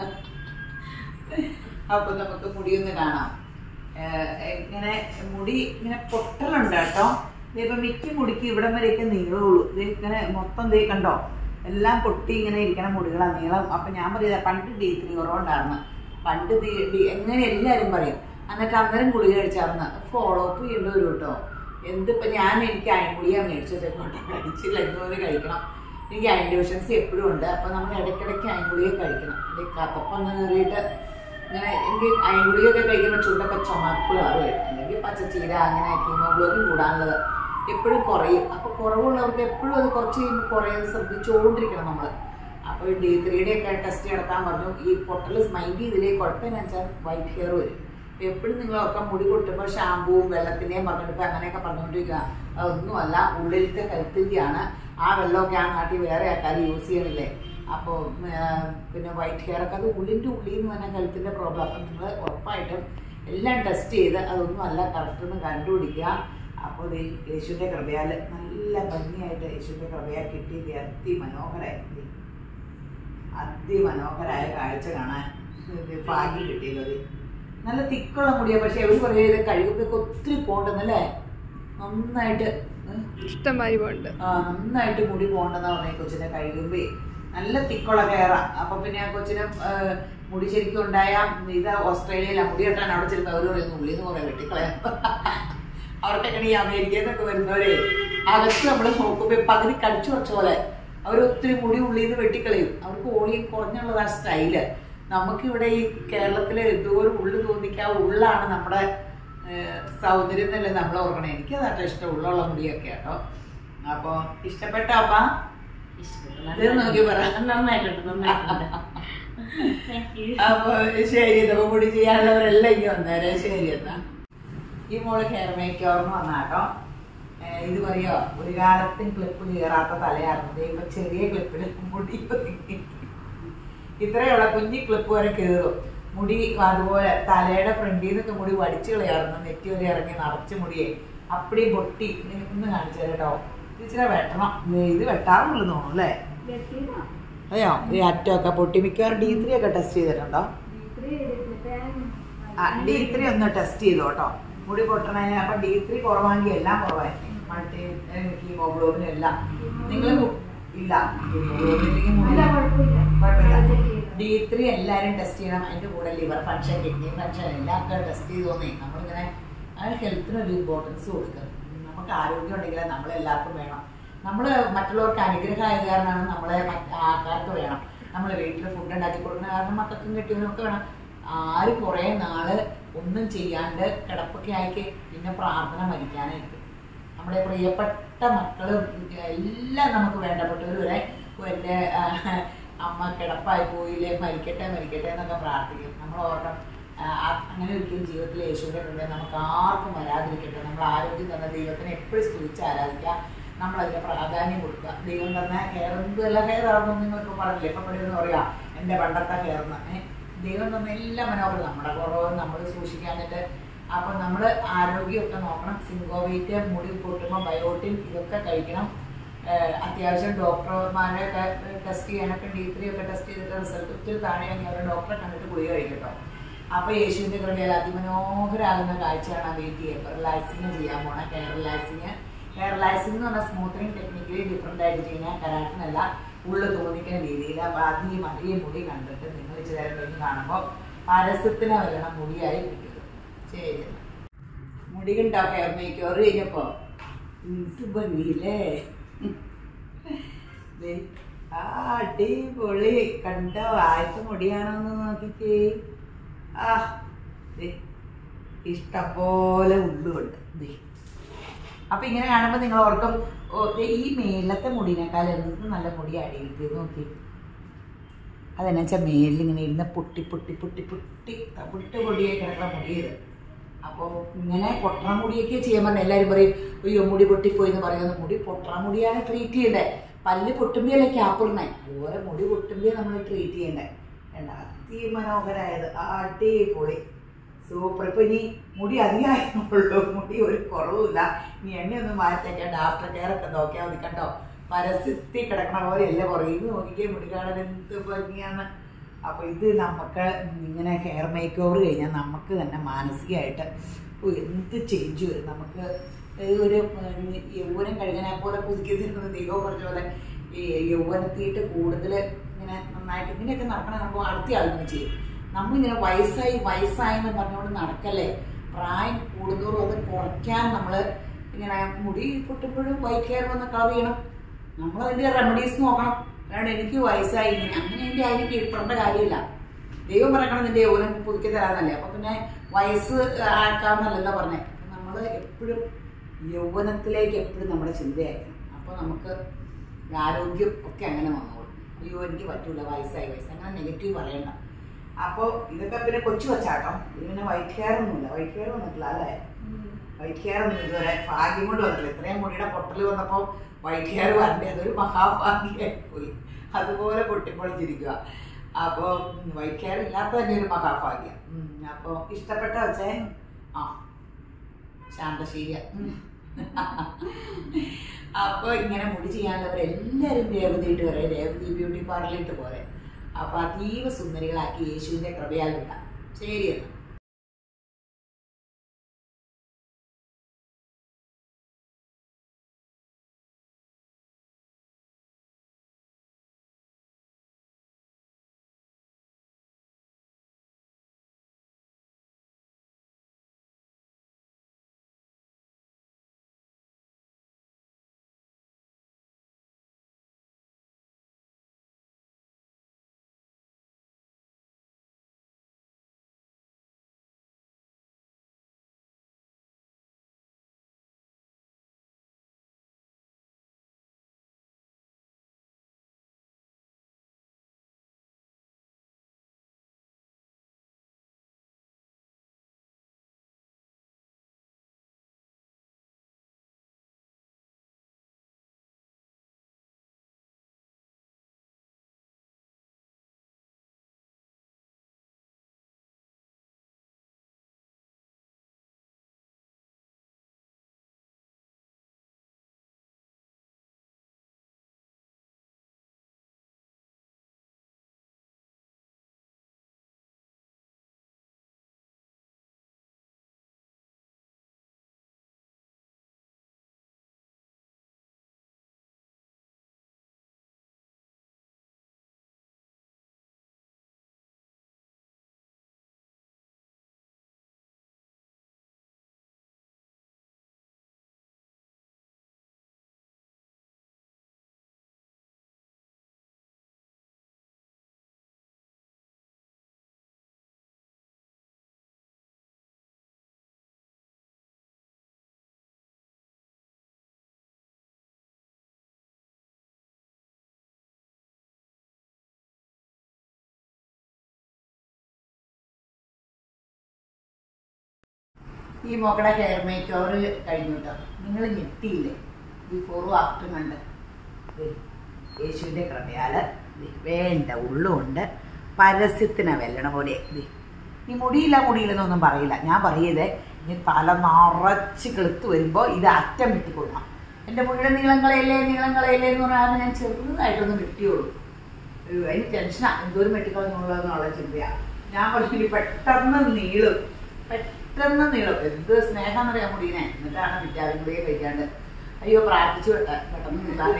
അപ്പൊ നമുക്ക് മുടി ഒന്ന് കാണാം ഏഹ് ഇങ്ങനെ മുടി ഇങ്ങനെ പൊട്ടലുണ്ട് കേട്ടോ ഇതിപ്പോ മിക്ക മുടിക്ക് ഇവിടം വരെയൊക്കെ നീളമുള്ളൂ ഇത് ഇങ്ങനെ മൊത്തം ദേ കണ്ടോ എല്ലാം പൊട്ടി ഇങ്ങനെ ഇരിക്കണ മുടികളാണ് നീളം അപ്പൊ ഞാൻ പറയാ പണ്ട് ഡി ത്രീ കുറവുണ്ടായിരുന്നു പണ്ട് ദി- ഡി- എങ്ങനെ എല്ലാവരും പറയും എന്നിട്ട് അന്നേരം ഗുളിക കഴിച്ചാർന്ന് ഫോളോ അപ്പ് ചെയ്യേണ്ടി വരും കേട്ടോ എന്തിപ്പോ ഞാൻ എനിക്ക് അയൻഗുളിക മേടിച്ചു വെച്ചോട്ടെ കഴിച്ചില്ല ഇതുപോലെ കഴിക്കണം എനിക്ക് അയൺ ഡെഫിഷ്യൻസി എപ്പോഴും ഉണ്ട് അപ്പൊ നമ്മൾ ഇടയ്ക്കിടയ്ക്ക് അയൻഗുളിക കഴിക്കണം ഈ കത്തപ്പം കയറിയിട്ട് ഇങ്ങനെ എനിക്ക് അയൻഗുളികയൊക്കെ കഴിക്കുമ്പോൾ ചുണ്ടൊക്കെ ചുമപ്പ് കയറി വരും അല്ലെങ്കിൽ പച്ചച്ചീര അങ്ങനെ ഹീമോഗ്ലോബിൻ കൂടാനുള്ളത് എപ്പോഴും കുറയും അപ്പൊ കുറവുള്ളവർക്ക് എപ്പോഴും അത് കുറച്ച് കഴിയുമ്പോൾ കുറയാതെ ശ്രദ്ധിച്ചുകൊണ്ടിരിക്കണം നമ്മൾ അപ്പോൾ ഡി ത്രീയുടെ ഒക്കെ ടെസ്റ്റ് നടത്താൻ പറഞ്ഞു ഈ പൊട്ടൽ മൈൻഡ് ചെയ്തില്ലേ കുഴപ്പമെന്ന് വെച്ചാൽ വൈറ്റ് ഹെയർ വരും എപ്പോഴും നിങ്ങളൊക്കെ മുടി കൊട്ടുമ്പോൾ ഷാമ്പൂവും വെള്ളത്തിൻ്റെയും പറഞ്ഞിട്ട് ഇപ്പൊ അങ്ങനെയൊക്കെ പറഞ്ഞുകൊണ്ടിരിക്കുക അതൊന്നുമല്ല ഉള്ളിലത്തെ ഹെൽത്തിൻ്റെയാണ് ആ വെള്ളമൊക്കെ ആ നാട്ടിൽ വേറെ ആൾക്കാർ യൂസ് ചെയ്യണില്ലേ അപ്പോൾ പിന്നെ വൈറ്റ് ഹെയർ ഒക്കെ അത് ഉള്ളിൻ്റെ ഉള്ളിൽ നിന്ന് തന്നെ ഹെൽത്തിൻ്റെ പ്രോബ്ലം അപ്പം നിങ്ങൾ ഉറപ്പായിട്ടും എല്ലാം ടെസ്റ്റ് ചെയ്ത് അതൊന്നും അല്ല കറക്റ്റ് എന്ന് കണ്ടുപിടിക്കുക അപ്പോൾ ഇത് യേശുവിൻ്റെ കൃപയാൽ നല്ല ഭംഗിയായിട്ട് യേശുവിൻ്റെ കൃപയാൽ കിട്ടിയത് അതിമനോഹരമായി അതിമനോഹരായ കാഴ്ച കാണാൻ ഇത് ഭാഗ്യം കിട്ടിയത് നല്ല തിക്കുള്ള മുടിയാ പക്ഷെ എവര് പറയുക ഇത് കഴുകുമ്പോ ഒത്തിരി പോണ്ടെന്നല്ലേ നന്നായിട്ട് ഉം, ഇഷ്ടംമാതിരി പോണ്ട് ആ നന്നായിട്ട് മുടി പോണ്ടെന്നാ പറഞ്ഞ കൊച്ചിനെ കഴുകുമ്പേ നല്ല തിക്കുള്ള കയറാ അപ്പൊ പിന്നെ ആ കൊച്ചിന് ആ, മുടി ശരിക്കും ഉണ്ടായ ഇത് ഓസ്ട്രേലിയയിലാ മുടി കെട്ടാൻ അവിടെ ചെല്ലുമ്പോൾ അവര് പറയുന്നു ഉള്ളിന്ന് കുറെ വെട്ടിക്കളയാം അവർക്കൊക്കെ ഈ അമേരിക്കയിൽ നിന്നൊക്കെ വരുന്നവരെ അകത്ത് നമ്മൾ നോക്കുമ്പോ പകുതി കടിച്ചു കുറച്ച പോലെ അവർ ഒത്തിരി മുടി ഉള്ളിൽ നിന്ന് വെട്ടിക്കളയും അവർക്ക് ഓളി കുറഞ്ഞുള്ളത് ആ സ്റ്റൈല് നമുക്കിവിടെ ഈ കേരളത്തിലെ എന്തോരം ഉള്ളു തോന്നിക്കാൻ ഉള്ളാണ് നമ്മുടെ ഏഹ്, സൗന്ദര്യം എന്നല്ലേ നമ്മൾ ഓർക്കണേ എനിക്ക് അതാട്ടോ ഇഷ്ടം ഉള്ളുള്ള മുടിയൊക്കെ കേട്ടോ അപ്പൊ ഇഷ്ടപ്പെട്ട അപ്പ ഇത് നോക്കി പറ നന്നായിട്ടുണ്ട് നന്നായിട്ടുണ്ട് Thank you. അപ്പൊ ശരി ഇതപ്പോ മുടി ചെയ്യാനുള്ളവരെല്ലാം ഇങ്ങനെ വന്നേരെ ശരി എന്നാ ഈ മോള് ഹെയർ മേക്കോർന്ന് വന്നാട്ടോ ഏഹ് ഇത് പറയോ ഒരു കാലത്തും ക്ലിപ്പ് കീറാത്ത തലയായിരുന്നു ഇപ്പൊ ചെറിയ ക്ലിപ്പിൽ മുടി ഒതുങ്ങി. ഇത്രയുള്ള കുഞ്ഞി ക്ലിപ്പ് വരെ കീറും മുടി അതുപോലെ തലയുടെ ഫ്രണ്ടിൽ നിന്നൊക്കെ മുടി വടിച്ചു കളയാറുണ്ട് നെറ്റി വരെ ഇറങ്ങി നിറച്ച് മുടിയെ അപ്പടി പൊട്ടി ഇനി ഒന്ന് കാണിച്ചു കേട്ടോ ഇത് ഇച്ചിരി വെട്ടണം ദേ ഇത് വെട്ടാറുള്ളൂ തോന്നുന്നു അല്ലേ അതെയോ ഈ അറ്റമൊക്കെ പൊട്ടി മിക്കവാറും ഡി ത്രീ ഒക്കെ ടെസ്റ്റ് ചെയ്തിട്ടുണ്ടോ ആ ഡി ത്രീ ഒന്ന് ടെസ്റ്റ് ചെയ്തു കേട്ടോ മുടി പൊട്ടണതിന് അപ്പൊ ഡി ത്രീ കുറവാണെങ്കിൽ എല്ലാം കുറവായിരിക്കും മൾട്ടി ഹീമോഗ്ലോബിൻ എല്ലാം നിങ്ങൾ ഇല്ല ഹീമോഗ്ലോബിൻ ഇല്ലെങ്കിൽ മുടി ഡി ത്രീ എല്ലാവരും ടെസ്റ്റ് ചെയ്യണം അതിന്റെ കൂടെ ലിവർ ഫങ്ഷൻ കിഡ്നി ഫങ്ഷൻ എല്ലാം ഒക്കെ ടെസ്റ്റ് ചെയ്ത് തോന്നി നമ്മളിങ്ങനെ ആ ഹെൽത്തിന് ഒരു ഇമ്പോർട്ടൻസ് കൊടുക്കുക നമുക്ക് ആരോഗ്യം ഉണ്ടെങ്കിൽ നമ്മളെല്ലാവർക്കും വേണം നമ്മൾ മറ്റുള്ളവർക്ക് അനുഗ്രഹമായത് കാരണമാണ് നമ്മളെ മറ്റ് ആൾക്കാർക്ക് വേണം നമ്മൾ വീട്ടിൽ ഫുഡ് ഉണ്ടാക്കി കൊടുക്കുന്ന കാരണം മക്കൾക്കും കെട്ടിയവനും ഒക്കെ വേണം ആര് കുറേ നാള് ഒന്നും ചെയ്യാണ്ട് കിടപ്പൊക്കെ ആയിക്ക് പിന്നെ പ്രാർത്ഥന മരിക്കാനായിരിക്കും നമ്മുടെ പ്രിയപ്പെട്ട മക്കളും എല്ലാം നമുക്ക് വേണ്ടപ്പെട്ടവർ വരെ എൻ്റെ അമ്മ കിടപ്പായി പോയില്ലേ മരിക്കട്ടെ മരിക്കട്ടെ എന്നൊക്കെ പ്രാർത്ഥിക്കും നമ്മൾ ഓർക്കണം ആ, ആ- അങ്ങനെ ഒരിക്കലും ജീവിതത്തിൽ യേശുവിൻ്റെ കൃപ നമുക്ക് ആർക്കും വരാതിരിക്കട്ടെ നമ്മൾ ആരോഗ്യം തന്ന ദൈവത്തിനെ എപ്പോഴും സ്തുതിച്ച് ആരാധിക്കുക നമ്മൾ അതിന് പ്രാധാന്യം കൊടുക്കുക ദൈവം തന്ന ഹെയർ എന്തെല്ലാം ഹെയർ ആണെന്ന് നിങ്ങൾക്ക് പറഞ്ഞില്ലേ ഇപ്പം ഇവിടെ എന്ന് പറയാം എൻ്റെ പണ്ടത്തെ ഹെയർ എന്ന് ദൈവം തന്ന എല്ലാ മനോഹരം നമ്മുടെ കുറവ് നമ്മൾ സൂക്ഷിക്കാനായിട്ട് അപ്പം നമ്മൾ ആരോഗ്യമൊക്കെ നോക്കണം സിങ്കോവൈറ്റ് മുടി പൊട്ടുമ്പോൾ ബയോട്ടിൻ ഇതൊക്കെ കഴിക്കണം ഏഹ് അത്യാവശ്യം ഡോക്ടർമാരെയൊക്കെ ടെസ്റ്റ് ചെയ്യാനൊക്കെ ഡി ത്രീ ഒക്കെ ടെസ്റ്റ് ചെയ്തിട്ട് റിസൾട്ട് ഒത്തിരി താഴെയാണെങ്കിൽ അവർ ഡോക്ടറെ കണ്ടിട്ട് ഗുളിക കഴിക്കട്ടോ അപ്പോൾ യേശുവിൻ്റെ കൃപയിൽ അതിമനോഹരാകുന്ന കാഴ്ചയാണ് വെയിറ്റ് ചെയ്യുക റിലാക്സിങ് ചെയ്യാൻ പോണ ഹെയർ റിലാക്സിങ് ഹെയർ റിലാക്സിങ് എന്ന് പറഞ്ഞാൽ സ്മൂത്തനിങ് ടെക്നിക്കലി ഡിഫറെൻ്റ് ആയിട്ട് ചെയ്യുന്ന കരാട്ടിനല്ല ഉള്ളു തോന്നിക്കുന്ന രീതിയിൽ അപ്പോൾ അത് ഈ മടിയ മുടി കണ്ടിട്ട് നിങ്ങൾ ഇച്ചിരി നേരം കഴിഞ്ഞ് കാണുമ്പോൾ പരസ്യത്തിന് വരണം മുടിയായി കിട്ടുക ശരി എന്നാ. മുടി കണ്ടോ ഹെയർ മേക്കോർ കഴിഞ്ഞപ്പോൾ ഇത് ഭംഗിയില്ലേ ദേ, ആ അടിപൊളി കണ്ടോ ആദ്യത്തെ മുടിയാണോന്ന് നോക്കിക്കേ ആ ദേ, ഇഷ്ടംപോലെ ഉള്ളുണ്ട് ദേ അപ്പൊ ഇങ്ങനെ കാണുമ്പോൾ നിങ്ങൾ ഓർക്കും ഓ, ദേ ഈ മേലത്തെ മുടിനേക്കാൾ എന്ത് നല്ല മുടി അടിയിലേക്ക് നോക്കി അതെന്നു വെച്ചാൽ മേലിൽ ഇങ്ങനെ ഇരുന്ന് പൊട്ടി പൊട്ടി പൊട്ടി പൊട്ടി പൊട്ടി പൊടിയായി കിടക്കുന്ന മുടിയത് അപ്പോൾ ഇങ്ങനെ പൊട്ടണ മുടിയൊക്കെ ചെയ്യാൻ പറഞ്ഞ എല്ലാവരും പറയും അയ്യോ മുടി പൊട്ടിപ്പോയി എന്ന് പറയുന്നത് മുടി പൊട്ടണ മുടിയാണ് ട്രീറ്റ് ചെയ്യേണ്ടത് പല്ല് പൊട്ടുമ്പോഴല്ലേ ക്യാപ്പിടുന്നേ അതുപോലെ മുടി പൊട്ടുമ്പോൾ നമ്മൾ ട്രീറ്റ് ചെയ്യണ്ടേ വേണ്ട അതിമനോഹരായത് അടിപൊളി സൂപ്പർ ഇപ്പൊ ഇനി മുടി അധികമായിട്ടുള്ളൂ മുടി ഒരു കുറവുമില്ല ഇനി എണ്ണയൊന്നും മാറ്റേണ്ട ആഫ്റ്റർ കെയർ ഒക്കെ നോക്കിയാൽ മതി കണ്ടോ പരസ്യത്തിൽ കിടക്കണ പോലെയല്ല കുറയും നോക്കിക്കേ മുടി കാണാൻ എന്ത് ഭംഗിയാണ് അപ്പൊ ഇത് നമുക്ക് ഇങ്ങനെ ഹെയർ മേക്ക് ഓവർ കഴിഞ്ഞാൽ നമുക്ക് തന്നെ മാനസികമായിട്ട് ഓ, എന്ത് ചേഞ്ച് വരും നമുക്ക് ഒരു ഉം, യൗവനം കഴുകനെ പോലെ പുതുക്കി തരുന്നത് ദൈവം പറഞ്ഞ പോലെ ഈ യൗവനത്തിയിട്ട് കൂടുതൽ ഇങ്ങനെ നന്നായിട്ട് ഇങ്ങനെയൊക്കെ നടക്കണ നമ്മൾ അടുത്ത ആൾക്കാർ ചെയ്യും നമ്മളിങ്ങനെ വയസ്സായി വയസ്സായി എന്ന് പറഞ്ഞുകൊണ്ട് നടക്കല്ലേ പ്രായം കൂടുന്തോറും അത് കുറയ്ക്കാൻ നമ്മൾ ഇങ്ങനെ മുടി പൊട്ടുമ്പോഴും വൈറ്റ് ഹെയർ വന്ന് കളർ ചെയ്യണം നമ്മൾ അതിൻ്റെ റെമഡീസ് നോക്കണം അല്ലാണ്ട് എനിക്ക് വയസ്സായി ഇങ്ങനെ അങ്ങനെ എൻ്റെ ആയിരിക്കും കീഴ്പ്പെടേണ്ട കാര്യമില്ല ദൈവം പറയണം നിന്റെ യൗവനം പുതുക്കി തരാന്നല്ലേ അപ്പൊ പിന്നെ വയസ്സ് ആക്കാന്നല്ലല്ലോ പറഞ്ഞേ നമ്മൾ എപ്പോഴും യൗവനത്തിലേക്ക് എപ്പോഴും നമ്മുടെ ചിന്തയായിരിക്കണം അപ്പോൾ നമുക്ക് ആരോഗ്യം ഒക്കെ അങ്ങനെ വന്നോളും അയ്യോ എനിക്ക് പറ്റൂല വയസ്സായി വയസ്സ് അങ്ങനെ നെഗറ്റീവ് പറയണ്ട അപ്പോൾ ഇതൊക്കെ പിന്നെ കൊച്ചു വച്ചാട്ടോ ഇത് പിന്നെ വൈറ്റ് ഹെയർ ഒന്നുമില്ല വൈറ്റ് ഹെയർ വന്നിട്ടില്ല അല്ലേ വൈറ്റ് ഹെയർ ഒന്നും ഇതുവരെ ഭാഗ്യം കൊണ്ട് വന്നില്ല ഇത്രയും മുടിയുടെ പൊട്ടൽ വന്നപ്പോൾ വൈറ്റ് ഹെയർ വരണ്ടേ അതൊരു മഹാഭാഗ്യമായി പോയി അതുപോലെ പൊട്ടിപ്പൊളിച്ചിരിക്കുക അപ്പോൾ വൈറ്റ് ഹെയർ ഇല്ലാത്ത തന്നെ ഒരു മഹാഭാഗ്യം അപ്പോൾ ഇഷ്ടപ്പെട്ട വെച്ചേ ആ ശാന്തശീല അപ്പോൾ ഇങ്ങനെ മുടി ചെയ്യാനുള്ളവരെല്ലാവരും രേവതിയിട്ട് വരെ രേവതി ബ്യൂട്ടി പാർലറിട്ട് പോരെ അപ്പോൾ അതീവ സുന്ദരികളാക്കി യേശുവിൻ്റെ കൃപയാൽ വിടാം ശരി എന്നാൽ ഈ മോക്കടെ ഹെയർ മേക്ക് ഓവർ കഴിഞ്ഞു കേട്ടോ നിങ്ങൾ ഞെട്ടിയില്ലേ ബിഫോറും ആഫ്റ്റർ കണ്ട് ദേ, യേശുവിൻ്റെ കൃപയാല് ദേ, വേണ്ട ഉള്ളുണ്ട് പരസ്യത്തിനാ വെല്ലണ പോലെ ദേ. ഈ മുടിയില്ല മുടിയില്ലെന്നൊന്നും പറയില്ല ഞാൻ പറയതേ ഇനി തല നിറച്ച് കെളുത്ത് വരുമ്പോൾ ഇത് അറ്റം വെട്ടിക്കൊള്ളണം എൻ്റെ മുടിയുടെ നീളം കളയല്ലേ നീളം കളയല്ലേ എന്ന് പറഞ്ഞാൽ ഞാൻ ചെറുതായിട്ടൊന്ന് വെട്ടിയുള്ളൂ ഏഹ് അതിന് ടെൻഷനാ എന്തോരം വെട്ടിക്കളഞ്ഞുള്ളതെന്നുള്ള ചിന്തയാ ഞാൻ പറഞ്ഞു പെട്ടെന്ന് നീളും പെട്ടെന്ന് നീളും എന്ത് സ്നേഹം എന്നറിയാം മുടീനെ എന്നിട്ടാണ് വിറ്റാമിൻ ഗുളിക കഴിക്കാണ്ട് അയ്യോ പ്രാർത്ഥിച്ചു വിട്ട പെട്ടെന്ന് നീളാനേ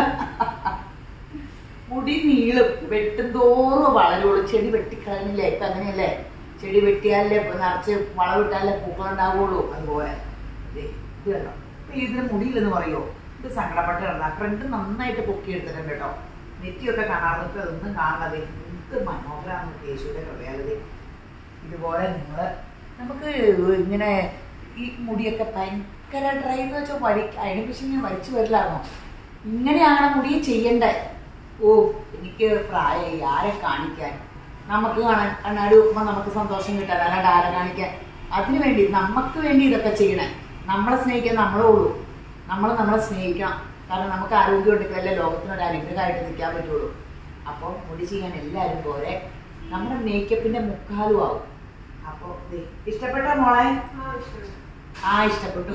മുടി നീളും വെട്ടുന്തോറും വളരുള്ളൂ ചെടി വെട്ടിക്കളഞ്ഞില്ലേ ഇപ്പൊ അങ്ങനെയല്ലേ ചെടി വെട്ടിയാലേ ഇപ്പൊ നിറച്ച് വളവിട്ടാലേ പൂക്കളുണ്ടാവുള്ളൂ അതുപോലെ ദേ, ഇത് കണ്ടോ ഇപ്പൊ ഇതിന് മുടിയില്ലെന്ന് പറയോ ഇത് സങ്കടപ്പെട്ട് കിടന്ന ഫ്രണ്ട് നന്നായിട്ട് പൊക്കി എടുത്തിട്ടുണ്ട് കേട്ടോ നെറ്റിയൊക്കെ കാണാറുണ്ട് അതൊന്നും കാണാതെ എന്ത് മനോഹരമാണ് യേശുവിന്റെ കൃപയാലത് ഇതുപോലെ നിങ്ങൾ നമുക്ക് ഇങ്ങനെ ഈ മുടിയൊക്കെ ഭയങ്കര ഡ്രൈ എന്ന് വെച്ചാൽ വഴി അതിനെ പക്ഷെ ഞാൻ വലിച്ചു വരില്ലായിരുന്നോ ഇങ്ങനെയാണ് മുടി ചെയ്യണ്ടേ ഓ എനിക്ക് പ്രായമായി ആരെ കാണിക്കാൻ നമുക്ക് കാണാൻ കണ്ണാടി നോക്കുമ്പോൾ നമുക്ക് സന്തോഷം കിട്ടാൻ അല്ലാണ്ട് ആരെ കാണിക്കാൻ അതിനു വേണ്ടി നമുക്ക് വേണ്ടി ഇതൊക്കെ ചെയ്യണേ നമ്മളെ സ്നേഹിക്കാൻ നമ്മളേ ഉള്ളൂ നമ്മൾ നമ്മളെ സ്നേഹിക്കണം കാരണം നമുക്ക് ആരോഗ്യം ഉണ്ടെങ്കിലല്ലേ ലോകത്തിനൊരു അനുഗ്രഹമായിട്ട് നിൽക്കാൻ പറ്റുള്ളൂ അപ്പോൾ മുടി ചെയ്യാൻ എല്ലാവരും പോരെ നമ്മുടെ മേക്കപ്പിന്റെ മുക്കാലും ആവും അപ്പോൾ ഇഷ്ടപ്പെട്ടോ മോളെ ആ ഇഷ്ടപ്പെട്ടു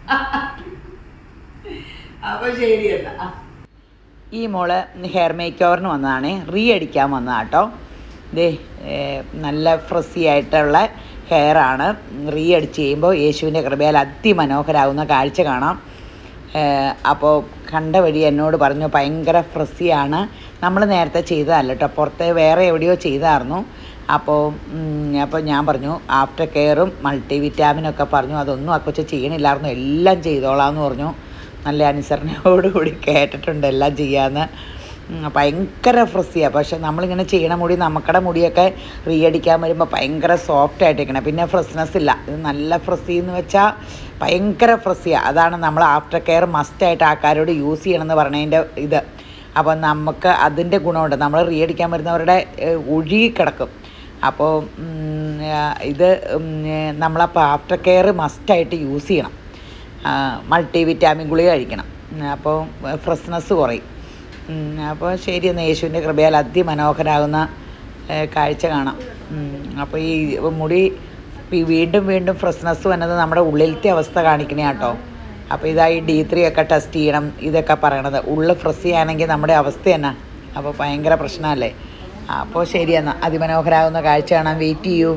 അപ്പൊ ശരി എന്നാ ഈ മോള് ഹെയർ മേക്ക് ഓവറിന് വന്നതാണ് റീ അടിക്കാൻ വന്നതാ കേട്ടോ ദേ ഏ, നല്ല ഫ്രസി ആയിട്ടുള്ള ഹെയർ ആണ് റീ അടിച്ച് ചെയ്യുമ്പോൾ യേശുവിൻ്റെ കൃപയാൽ അതിമനോഹരാകുന്ന കാഴ്ച കാണാം അപ്പോൾ കണ്ട വഴി എന്നോട് പറഞ്ഞു ഭയങ്കര ഫ്രസിയാണ് നമ്മൾ നേരത്തെ ചെയ്തതല്ല കേട്ടോ പുറത്തെ വേറെ എവിടെയോ ചെയ്തായിരുന്നു അപ്പോൾ അപ്പോൾ ഞാൻ പറഞ്ഞു ആഫ്റ്റർ കെയറും മൾട്ടി വിറ്റാമിനൊക്കെ പറഞ്ഞു അതൊന്നും ആ കൊച്ചു ചെയ്യണില്ലായിരുന്നു എല്ലാം ചെയ്തോളാന്ന് പറഞ്ഞു നല്ല അനുസരണയോടുകൂടി കേട്ടിട്ടുണ്ട് എല്ലാം ചെയ്യാമെന്ന് ഉം, ഭയങ്കര ഫ്രസ്സിയാണ് പക്ഷെ നമ്മളിങ്ങനെ ചെയ്യണ മുടി നമുക്കടെ മുടിയൊക്കെ റീഅടിക്കാൻ വരുമ്പോൾ ഭയങ്കര സോഫ്റ്റ് ആയിട്ടിരിക്കണം പിന്നെ ഫ്രഷ്നെസ് ഇല്ല ഇത് നല്ല ഫ്രസ്സി എന്ന് വെച്ചാൽ ഭയങ്കര ഫ്രസ്സിയാണ് അതാണ് നമ്മൾ ആഫ്റ്റർ കെയർ മസ്റ്റായിട്ട് ആൾക്കാരോട് യൂസ് ചെയ്യണമെന്ന് പറഞ്ഞതിൻ്റെ ഇത് അപ്പോൾ നമുക്ക് അതിൻ്റെ ഗുണമുണ്ട് നമ്മൾ റീഅടിക്കാൻ വരുന്നവരുടെ ഏഹ്, ഒഴുകിക്കിടക്കും അപ്പോൾ ഉം, ആ, ഇത് ഉം, ഏഹ്, നമ്മളപ്പോൾ ആഫ്റ്റർ കെയർ മസ്റ്റായിട്ട് യൂസ് ചെയ്യണം മൾട്ടി വിറ്റാമിൻ ഗുളിക കഴിക്കണം ഉം, അപ്പോൾ ഫ്രഷ്നെസ് കുറയും ഉം, അപ്പോൾ ശരി എന്നാൽ യേശുവിൻ്റെ കൃപയാൽ അതിമനോഹരാകുന്ന ഏഹ്, കാഴ്ച കാണാം ഉം, അപ്പോൾ ഈ മുടി ഈ വീണ്ടും വീണ്ടും ഫ്രഷ്നെസ് വന്നത് നമ്മുടെ ഉള്ളിലത്തെ അവസ്ഥ കാണിക്കണേ കേട്ടോ അപ്പോൾ ഇതായി ഡി ത്രീ ഒക്കെ ടെസ്റ്റ് ചെയ്യണം ഇതൊക്കെ പറയണത് ഉള്ളിൽ ഫ്രഷ് ചെയ്യുകയാണെങ്കിൽ നമ്മുടെ അവസ്ഥ തന്നെ അപ്പോൾ ഭയങ്കര പ്രശ്നമല്ലേ അപ്പോൾ ശരി എന്നാൽ അതിമനോഹരാകുന്ന കാഴ്ച കാണാൻ വെയിറ്റ് ചെയ്യൂ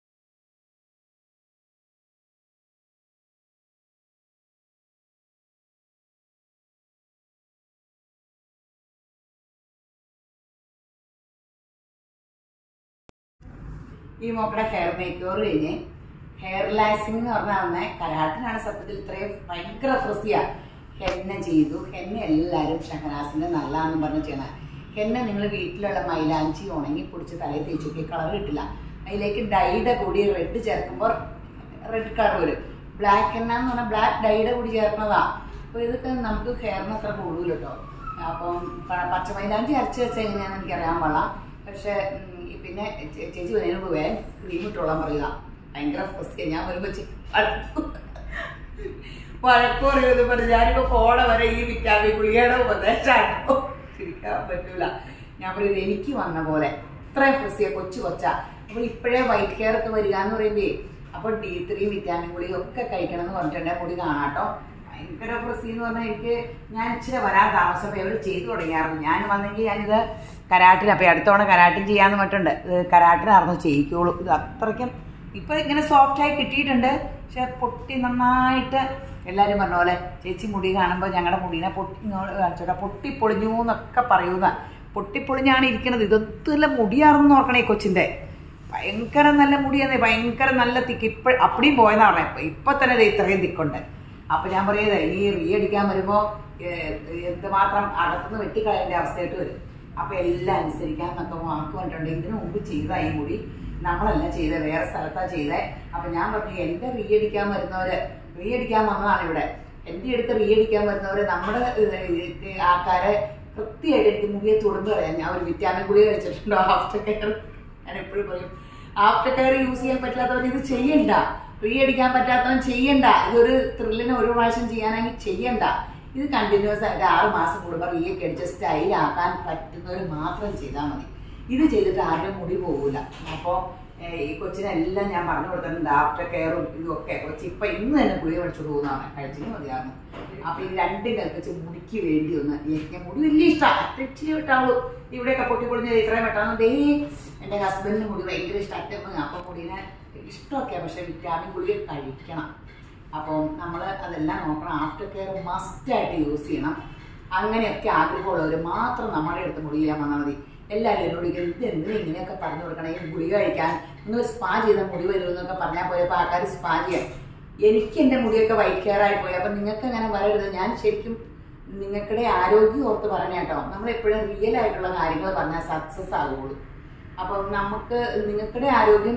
ഈ മോക്കടെ ഹെയർ മേക്ക് ഓവർ കഴിഞ്ഞ് ഹെയർ ലാസിംഗ് എന്ന് പറഞ്ഞാൽ വന്നേ കരാട്ടിനാണ് സത്യത്തിൽ ഇത്രയും ഭയങ്കര ഫ്രസിയാ ഹെന്ന ചെയ്തു ഹെന്ന എല്ലാവരും ഷഹനാസിന്റെ നല്ലതാണെന്ന് പറഞ്ഞ് ചെയ്യണം ഹെന്ന നിങ്ങൾ വീട്ടിലുള്ള മൈലാഞ്ചി ഉണങ്ങി പൊടിച്ച് തലയിൽ തേച്ചൊക്കെ കളർ കിട്ടില്ല അതിലേക്ക് ഡൈയുടെ കൂടി റെഡ് ചേർക്കുമ്പോൾ റെഡ് കളർ വരും ബ്ലാക്ക് ഹെന്ന എന്ന് പറഞ്ഞാൽ ബ്ലാക്ക് ഡൈയുടെ കൂടി ചേർക്കുന്നതാ അപ്പോൾ ഇതൊക്കെ നമുക്ക് ഹെയറിന് അത്ര കൂടുതൽ കേട്ടോ അപ്പം പ- പച്ചമൈലാഞ്ചി അരച്ച് വെച്ചാൽ എങ്ങനെയാണെന്ന് എനിക്കറിയാൻ പാടില്ല പക്ഷേ ഉം, ഈ പിന്നെ ചേ- ചേച്ചി വരുന്നതിന് മുമ്പ് വേഗം ക്രീം ഇട്ടോളാൻ പറയുക ഭയങ്കര ഫസ്റ്റ് ഞാൻ വരുമ്പോൾ ചെ- വഴക്ക് വഴക്ക് പറയുമെന്ന് പറഞ്ഞു ഞാനിപ്പോ പോണ വരെ ഈ വിറ്റാമിൻ ഗുളികയുടെ ഉപദേശമാണോ ചിരിക്കാൻ പറ്റൂല ഞാൻ പറയുന്നത് എനിക്ക് വന്ന പോലെ ഇത്രയും ഫ്രസിയ കൊച്ചു കൊച്ച അപ്പോൾ ഇപ്പോഴേ വൈറ്റ് ഹെയർ ഒക്കെ വരിക എന്ന് പറയുമ്പേ അപ്പോൾ ഡി ത്രീ വിറ്റാമിൻ ഗുളിക ഒക്കെ കഴിക്കണം എന്ന് പറഞ്ഞിട്ടുണ്ടെങ്കിൽ മുടി കാണാട്ടോ ഭയങ്കര ഫ്രസി എന്ന് പറഞ്ഞാൽ എനിക്ക് ഞാൻ ഇച്ചിരി വരാൻ താമസം ഇവർ ചെയ്തു തുടങ്ങിയായിരുന്നു ഞാൻ വന്നെങ്കിൽ ഞാനിത് കരാട്ടിന് അപ്പോൾ അടുത്തവണ കരാട്ടിൻ ചെയ്യാന്ന് പറഞ്ഞിട്ടുണ്ട് ഇത് കരാട്ടിനായിരുന്നു ചെയ്യിക്കുള്ളൂ ഇത് അത്രയ്ക്കും ഇപ്പൊ ഇങ്ങനെ സോഫ്റ്റ് ആയി കിട്ടിയിട്ടുണ്ട് പക്ഷെ പൊട്ടി നന്നായിട്ട് എല്ലാവരും പറഞ്ഞ പോലെ ചേച്ചി മുടി കാണുമ്പോൾ ഞങ്ങളുടെ മുടീനെ പൊട്ടി ഇങ്ങോട്ട് കാണിച്ചോട്ടെ പൊട്ടിപ്പൊളിഞ്ഞു എന്നൊക്കെ പറയുന്ന പൊട്ടിപ്പൊളിഞ്ഞാണ് ഇരിക്കുന്നത് ഇതൊത്തുമല്ല മുടിയാണെന്ന് നോക്കണേ ഈ കൊച്ചിന്റെ ഭയങ്കര നല്ല മുടിയാന്നേ ഭയങ്കര നല്ല തിക്ക് ഇപ്പൊ അപ്പടിയും പോയെന്നാ പറഞ്ഞത് ഇപ്പൊ തന്നെ ദേ ഇത്രയും തിക്കുണ്ട് അപ്പൊ ഞാൻ പറയുന്നത് ഇനി റീ അടിക്കാൻ വരുമ്പോ ഏഹ്, എന്തുമാത്രം അകത്തുനിന്ന് വെട്ടിക്കളയേണ്ട അവസ്ഥയായിട്ട് വരും അപ്പൊ എല്ലാം അനുസരിക്കാൻ എന്നൊക്കെ വാക്ക് പറഞ്ഞിട്ടുണ്ട് ഇതിനു മുമ്പ് ചെയ്ത ഈ മുടി നമ്മളല്ല ചെയ്തത് വേറെ സ്ഥലത്താ ചെയ്തേ അപ്പൊ ഞാൻ പറഞ്ഞു എന്റെ റീ അടിക്കാൻ വരുന്നവര് റീ അടിക്കാൻ വന്നതാണ് ഇവിടെ എന്റെ അടുത്ത് റീ അടിക്കാൻ വരുന്നവര് നമ്മുടെ ഏഹ്, ആൾക്കാരെ കൃത്യമായിട്ട് എനിക്ക് മുടിയെ തൊടുമ്പ് പറയാം ഞാൻ ഒരു വിറ്റാമിൻ ഗുളിക കഴിച്ചിട്ടുണ്ടോ ആഫ്റ്റർ കെയർ ഞാൻ എപ്പോഴും പറയും ആഫ്റ്റർ കെയർ യൂസ് ചെയ്യാൻ പറ്റാത്തവൻ ഇത് ചെയ്യണ്ട റീ അടിക്കാൻ പറ്റാത്തവൻ ചെയ്യണ്ട ഇതൊരു ത്രില്ലിന് ഒരു പ്രാവശ്യം ചെയ്യാനാണെങ്കിൽ ചെയ്യണ്ട ഇത് കണ്ടിന്യൂസ് ആയിട്ട് ആറ് മാസം കൂടുമ്പോൾ റീ ഒക്കെ അടിച്ച് സ്റ്റൈലാക്കാൻ പറ്റുന്നവർ മാത്രം ചെയ്താൽ മതി ഇത് ചെയ്തിട്ട് ആരുടെ മുടി പോകില്ല അപ്പോൾ ഈ കൊച്ചിനെല്ലാം ഞാൻ പറഞ്ഞു കൊടുത്തിട്ടുണ്ട് ആഫ്റ്റർ കെയറും ഇതൊക്കെ കൊച്ചി ഇപ്പൊ ഇന്ന് തന്നെ ഗുളിക മേടിച്ചു പോകുന്നതാണ് കഴിച്ചിന് മതിയായിരുന്നു അപ്പൊ ഈ രണ്ടും കൽപ്പിച്ച് മുടിക്ക് വേണ്ടി ഒന്ന് എനിക്ക് മുടി വലിയ ഇഷ്ടമാണ് ഇച്ചിരി വിട്ടാളൂ ഇവിടെയൊക്കെ പൊട്ടിപ്പൊളിഞ്ഞ് ഇത്രയും വെട്ടാന്ന് ദേ എൻ്റെ ഹസ്ബൻഡിന് മുടി ഭയങ്കര ഇഷ്ടമായിട്ട് അപ്പൊ മുടിനെ ഇഷ്ടമൊക്കെയാണ് പക്ഷെ വിറ്റാമിൻ ഗുളിക കഴിക്കണം അപ്പോൾ നമ്മൾ അതെല്ലാം നോക്കണം ആഫ്റ്റർ കെയർ മസ്റ്റായിട്ട് യൂസ് ചെയ്യണം അങ്ങനെയൊക്കെ ആഗ്രഹമുള്ളവർ മാത്രം നമ്മുടെ അടുത്ത് മുടി ചെയ്യാൻ വന്നാൽ മതി എല്ലാവരും എന്നോട് ചോദിക്കും, ഇത് എന്തിനാ ഇങ്ങനെയൊക്കെ പറഞ്ഞു കൊടുക്കണം ഈ ഗുളിക കഴിക്കാൻ നിങ്ങൾ സ്പാ ചെയ്ത മുടി വരുമെന്നൊക്കെ പറഞ്ഞാൽ പോയപ്പോൾ ആൾക്കാർ സ്പാ ചെയ്യാം എനിക്ക് എൻ്റെ മുടിയൊക്കെ വൈറ്റ് ഹെയർ ആയി പോയി അപ്പം നിങ്ങൾക്ക് അങ്ങനെ വരരുത് ഞാൻ ശരിക്കും നിങ്ങളുടെ ആരോഗ്യം ഓർത്ത് പറഞ്ഞ കേട്ടോ നമ്മൾ എപ്പോഴും റിയൽ ആയിട്ടുള്ള കാര്യങ്ങൾ പറഞ്ഞാൽ സക്സസ് ആകുള്ളൂ അപ്പം നമുക്ക് നിങ്ങളുടെ ആരോഗ്യം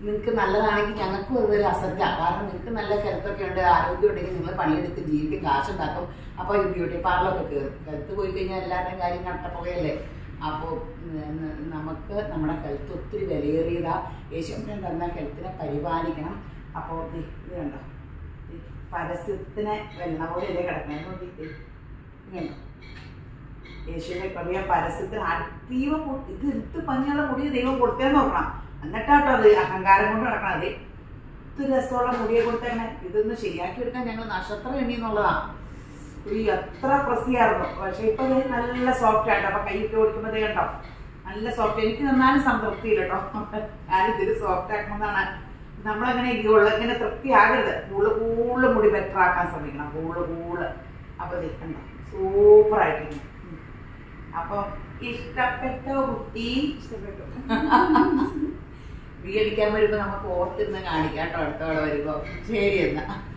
നിങ്ങൾക്ക് നല്ലതാണെങ്കിൽ ഞങ്ങൾക്കും അതൊരു അസറ്റാണ് കാരണം നിങ്ങൾക്ക് നല്ല ഹെൽത്തൊക്കെ ഉണ്ട് ആരോഗ്യം ഉണ്ടെങ്കിൽ നിങ്ങൾ പണിയെടുത്ത് ജീവിക്കും കാശുണ്ടാക്കും അപ്പോൾ ഈ ബ്യൂട്ടി പാർലറൊക്കെ കയറും ഹെൽത്ത് പോയി കഴിഞ്ഞാൽ എല്ലാവരുടെയും കാര്യം കട്ടപ്പുകയല്ലേ അപ്പോൾ നമുക്ക് നമ്മുടെ ഹെൽത്ത് ഒത്തിരി വിലയേറിയതാ യേശുവിനെ തന്ന ഹെൽത്തിനെ പരിപാലിക്കണം അപ്പോൾ ദേ ഇത് കണ്ടോ ദേ പരസ്യത്തിനെ വെള്ള പോലെ ഇതേ കിടക്കണം നോക്കി ദേ. ഇത് കണ്ടോ യേശുവിനെ കറിയ പരസ്യത്തിന് അതീവ പൊ- ഇത് എന്ത് ഭംഗിയുള്ള മുടി ദൈവം കൊടുത്തേന്ന് നോക്കണം എന്നിട്ടാട്ടോ അത് അഹങ്കാരം കൊണ്ട് നടക്കണം അത് ഇത് രസമുള്ള മുടിയെ കൊടുത്തേക്കണേ ഇതൊന്ന് ശരിയാക്കി എടുക്കാൻ ഞങ്ങൾ നക്ഷത്രം എണ്ണി എന്നുള്ളതാ ഒരു എത്ര പ്രസിയായിരുന്നു പക്ഷെ ഇപ്പൊ ദേ നല്ല സോഫ്റ്റ് ആയിട്ടോ അപ്പൊ കൈയിട്ട് ഓടിക്കുമ്പോ ദേ കണ്ടോ നല്ല സോഫ്റ്റ് എനിക്ക് നന്നാലും സംതൃപ്തി ഇല്ല കേട്ടോ ഞാൻ ഇതിൽ സോഫ്റ്റ് ആക്കണമെന്നാണ് നമ്മളങ്ങനെ ഇരിക്കുള്ളൂ ഇങ്ങനെ തൃപ്തി ആകരുത് കൂടുതൽ കൂടുതൽ മുടി ബെറ്റർ ആക്കാൻ ശ്രമിക്കണം കൂടുതൽ കൂടുതൽ അപ്പൊ ദേ കണ്ടോ സൂപ്പർ ആയിട്ടിരിക്കും അപ്പൊ ഇഷ്ടപ്പെട്ടോ കുട്ടി ഇഷ്ടപ്പെട്ടു വീടിക്കാൻ വരുമ്പോ നമുക്ക് ഓർത്തിരുന്ന് കാണിക്കാം കേട്ടോ അടുത്ത തവണ വരുമ്പോ ശരി എന്നാ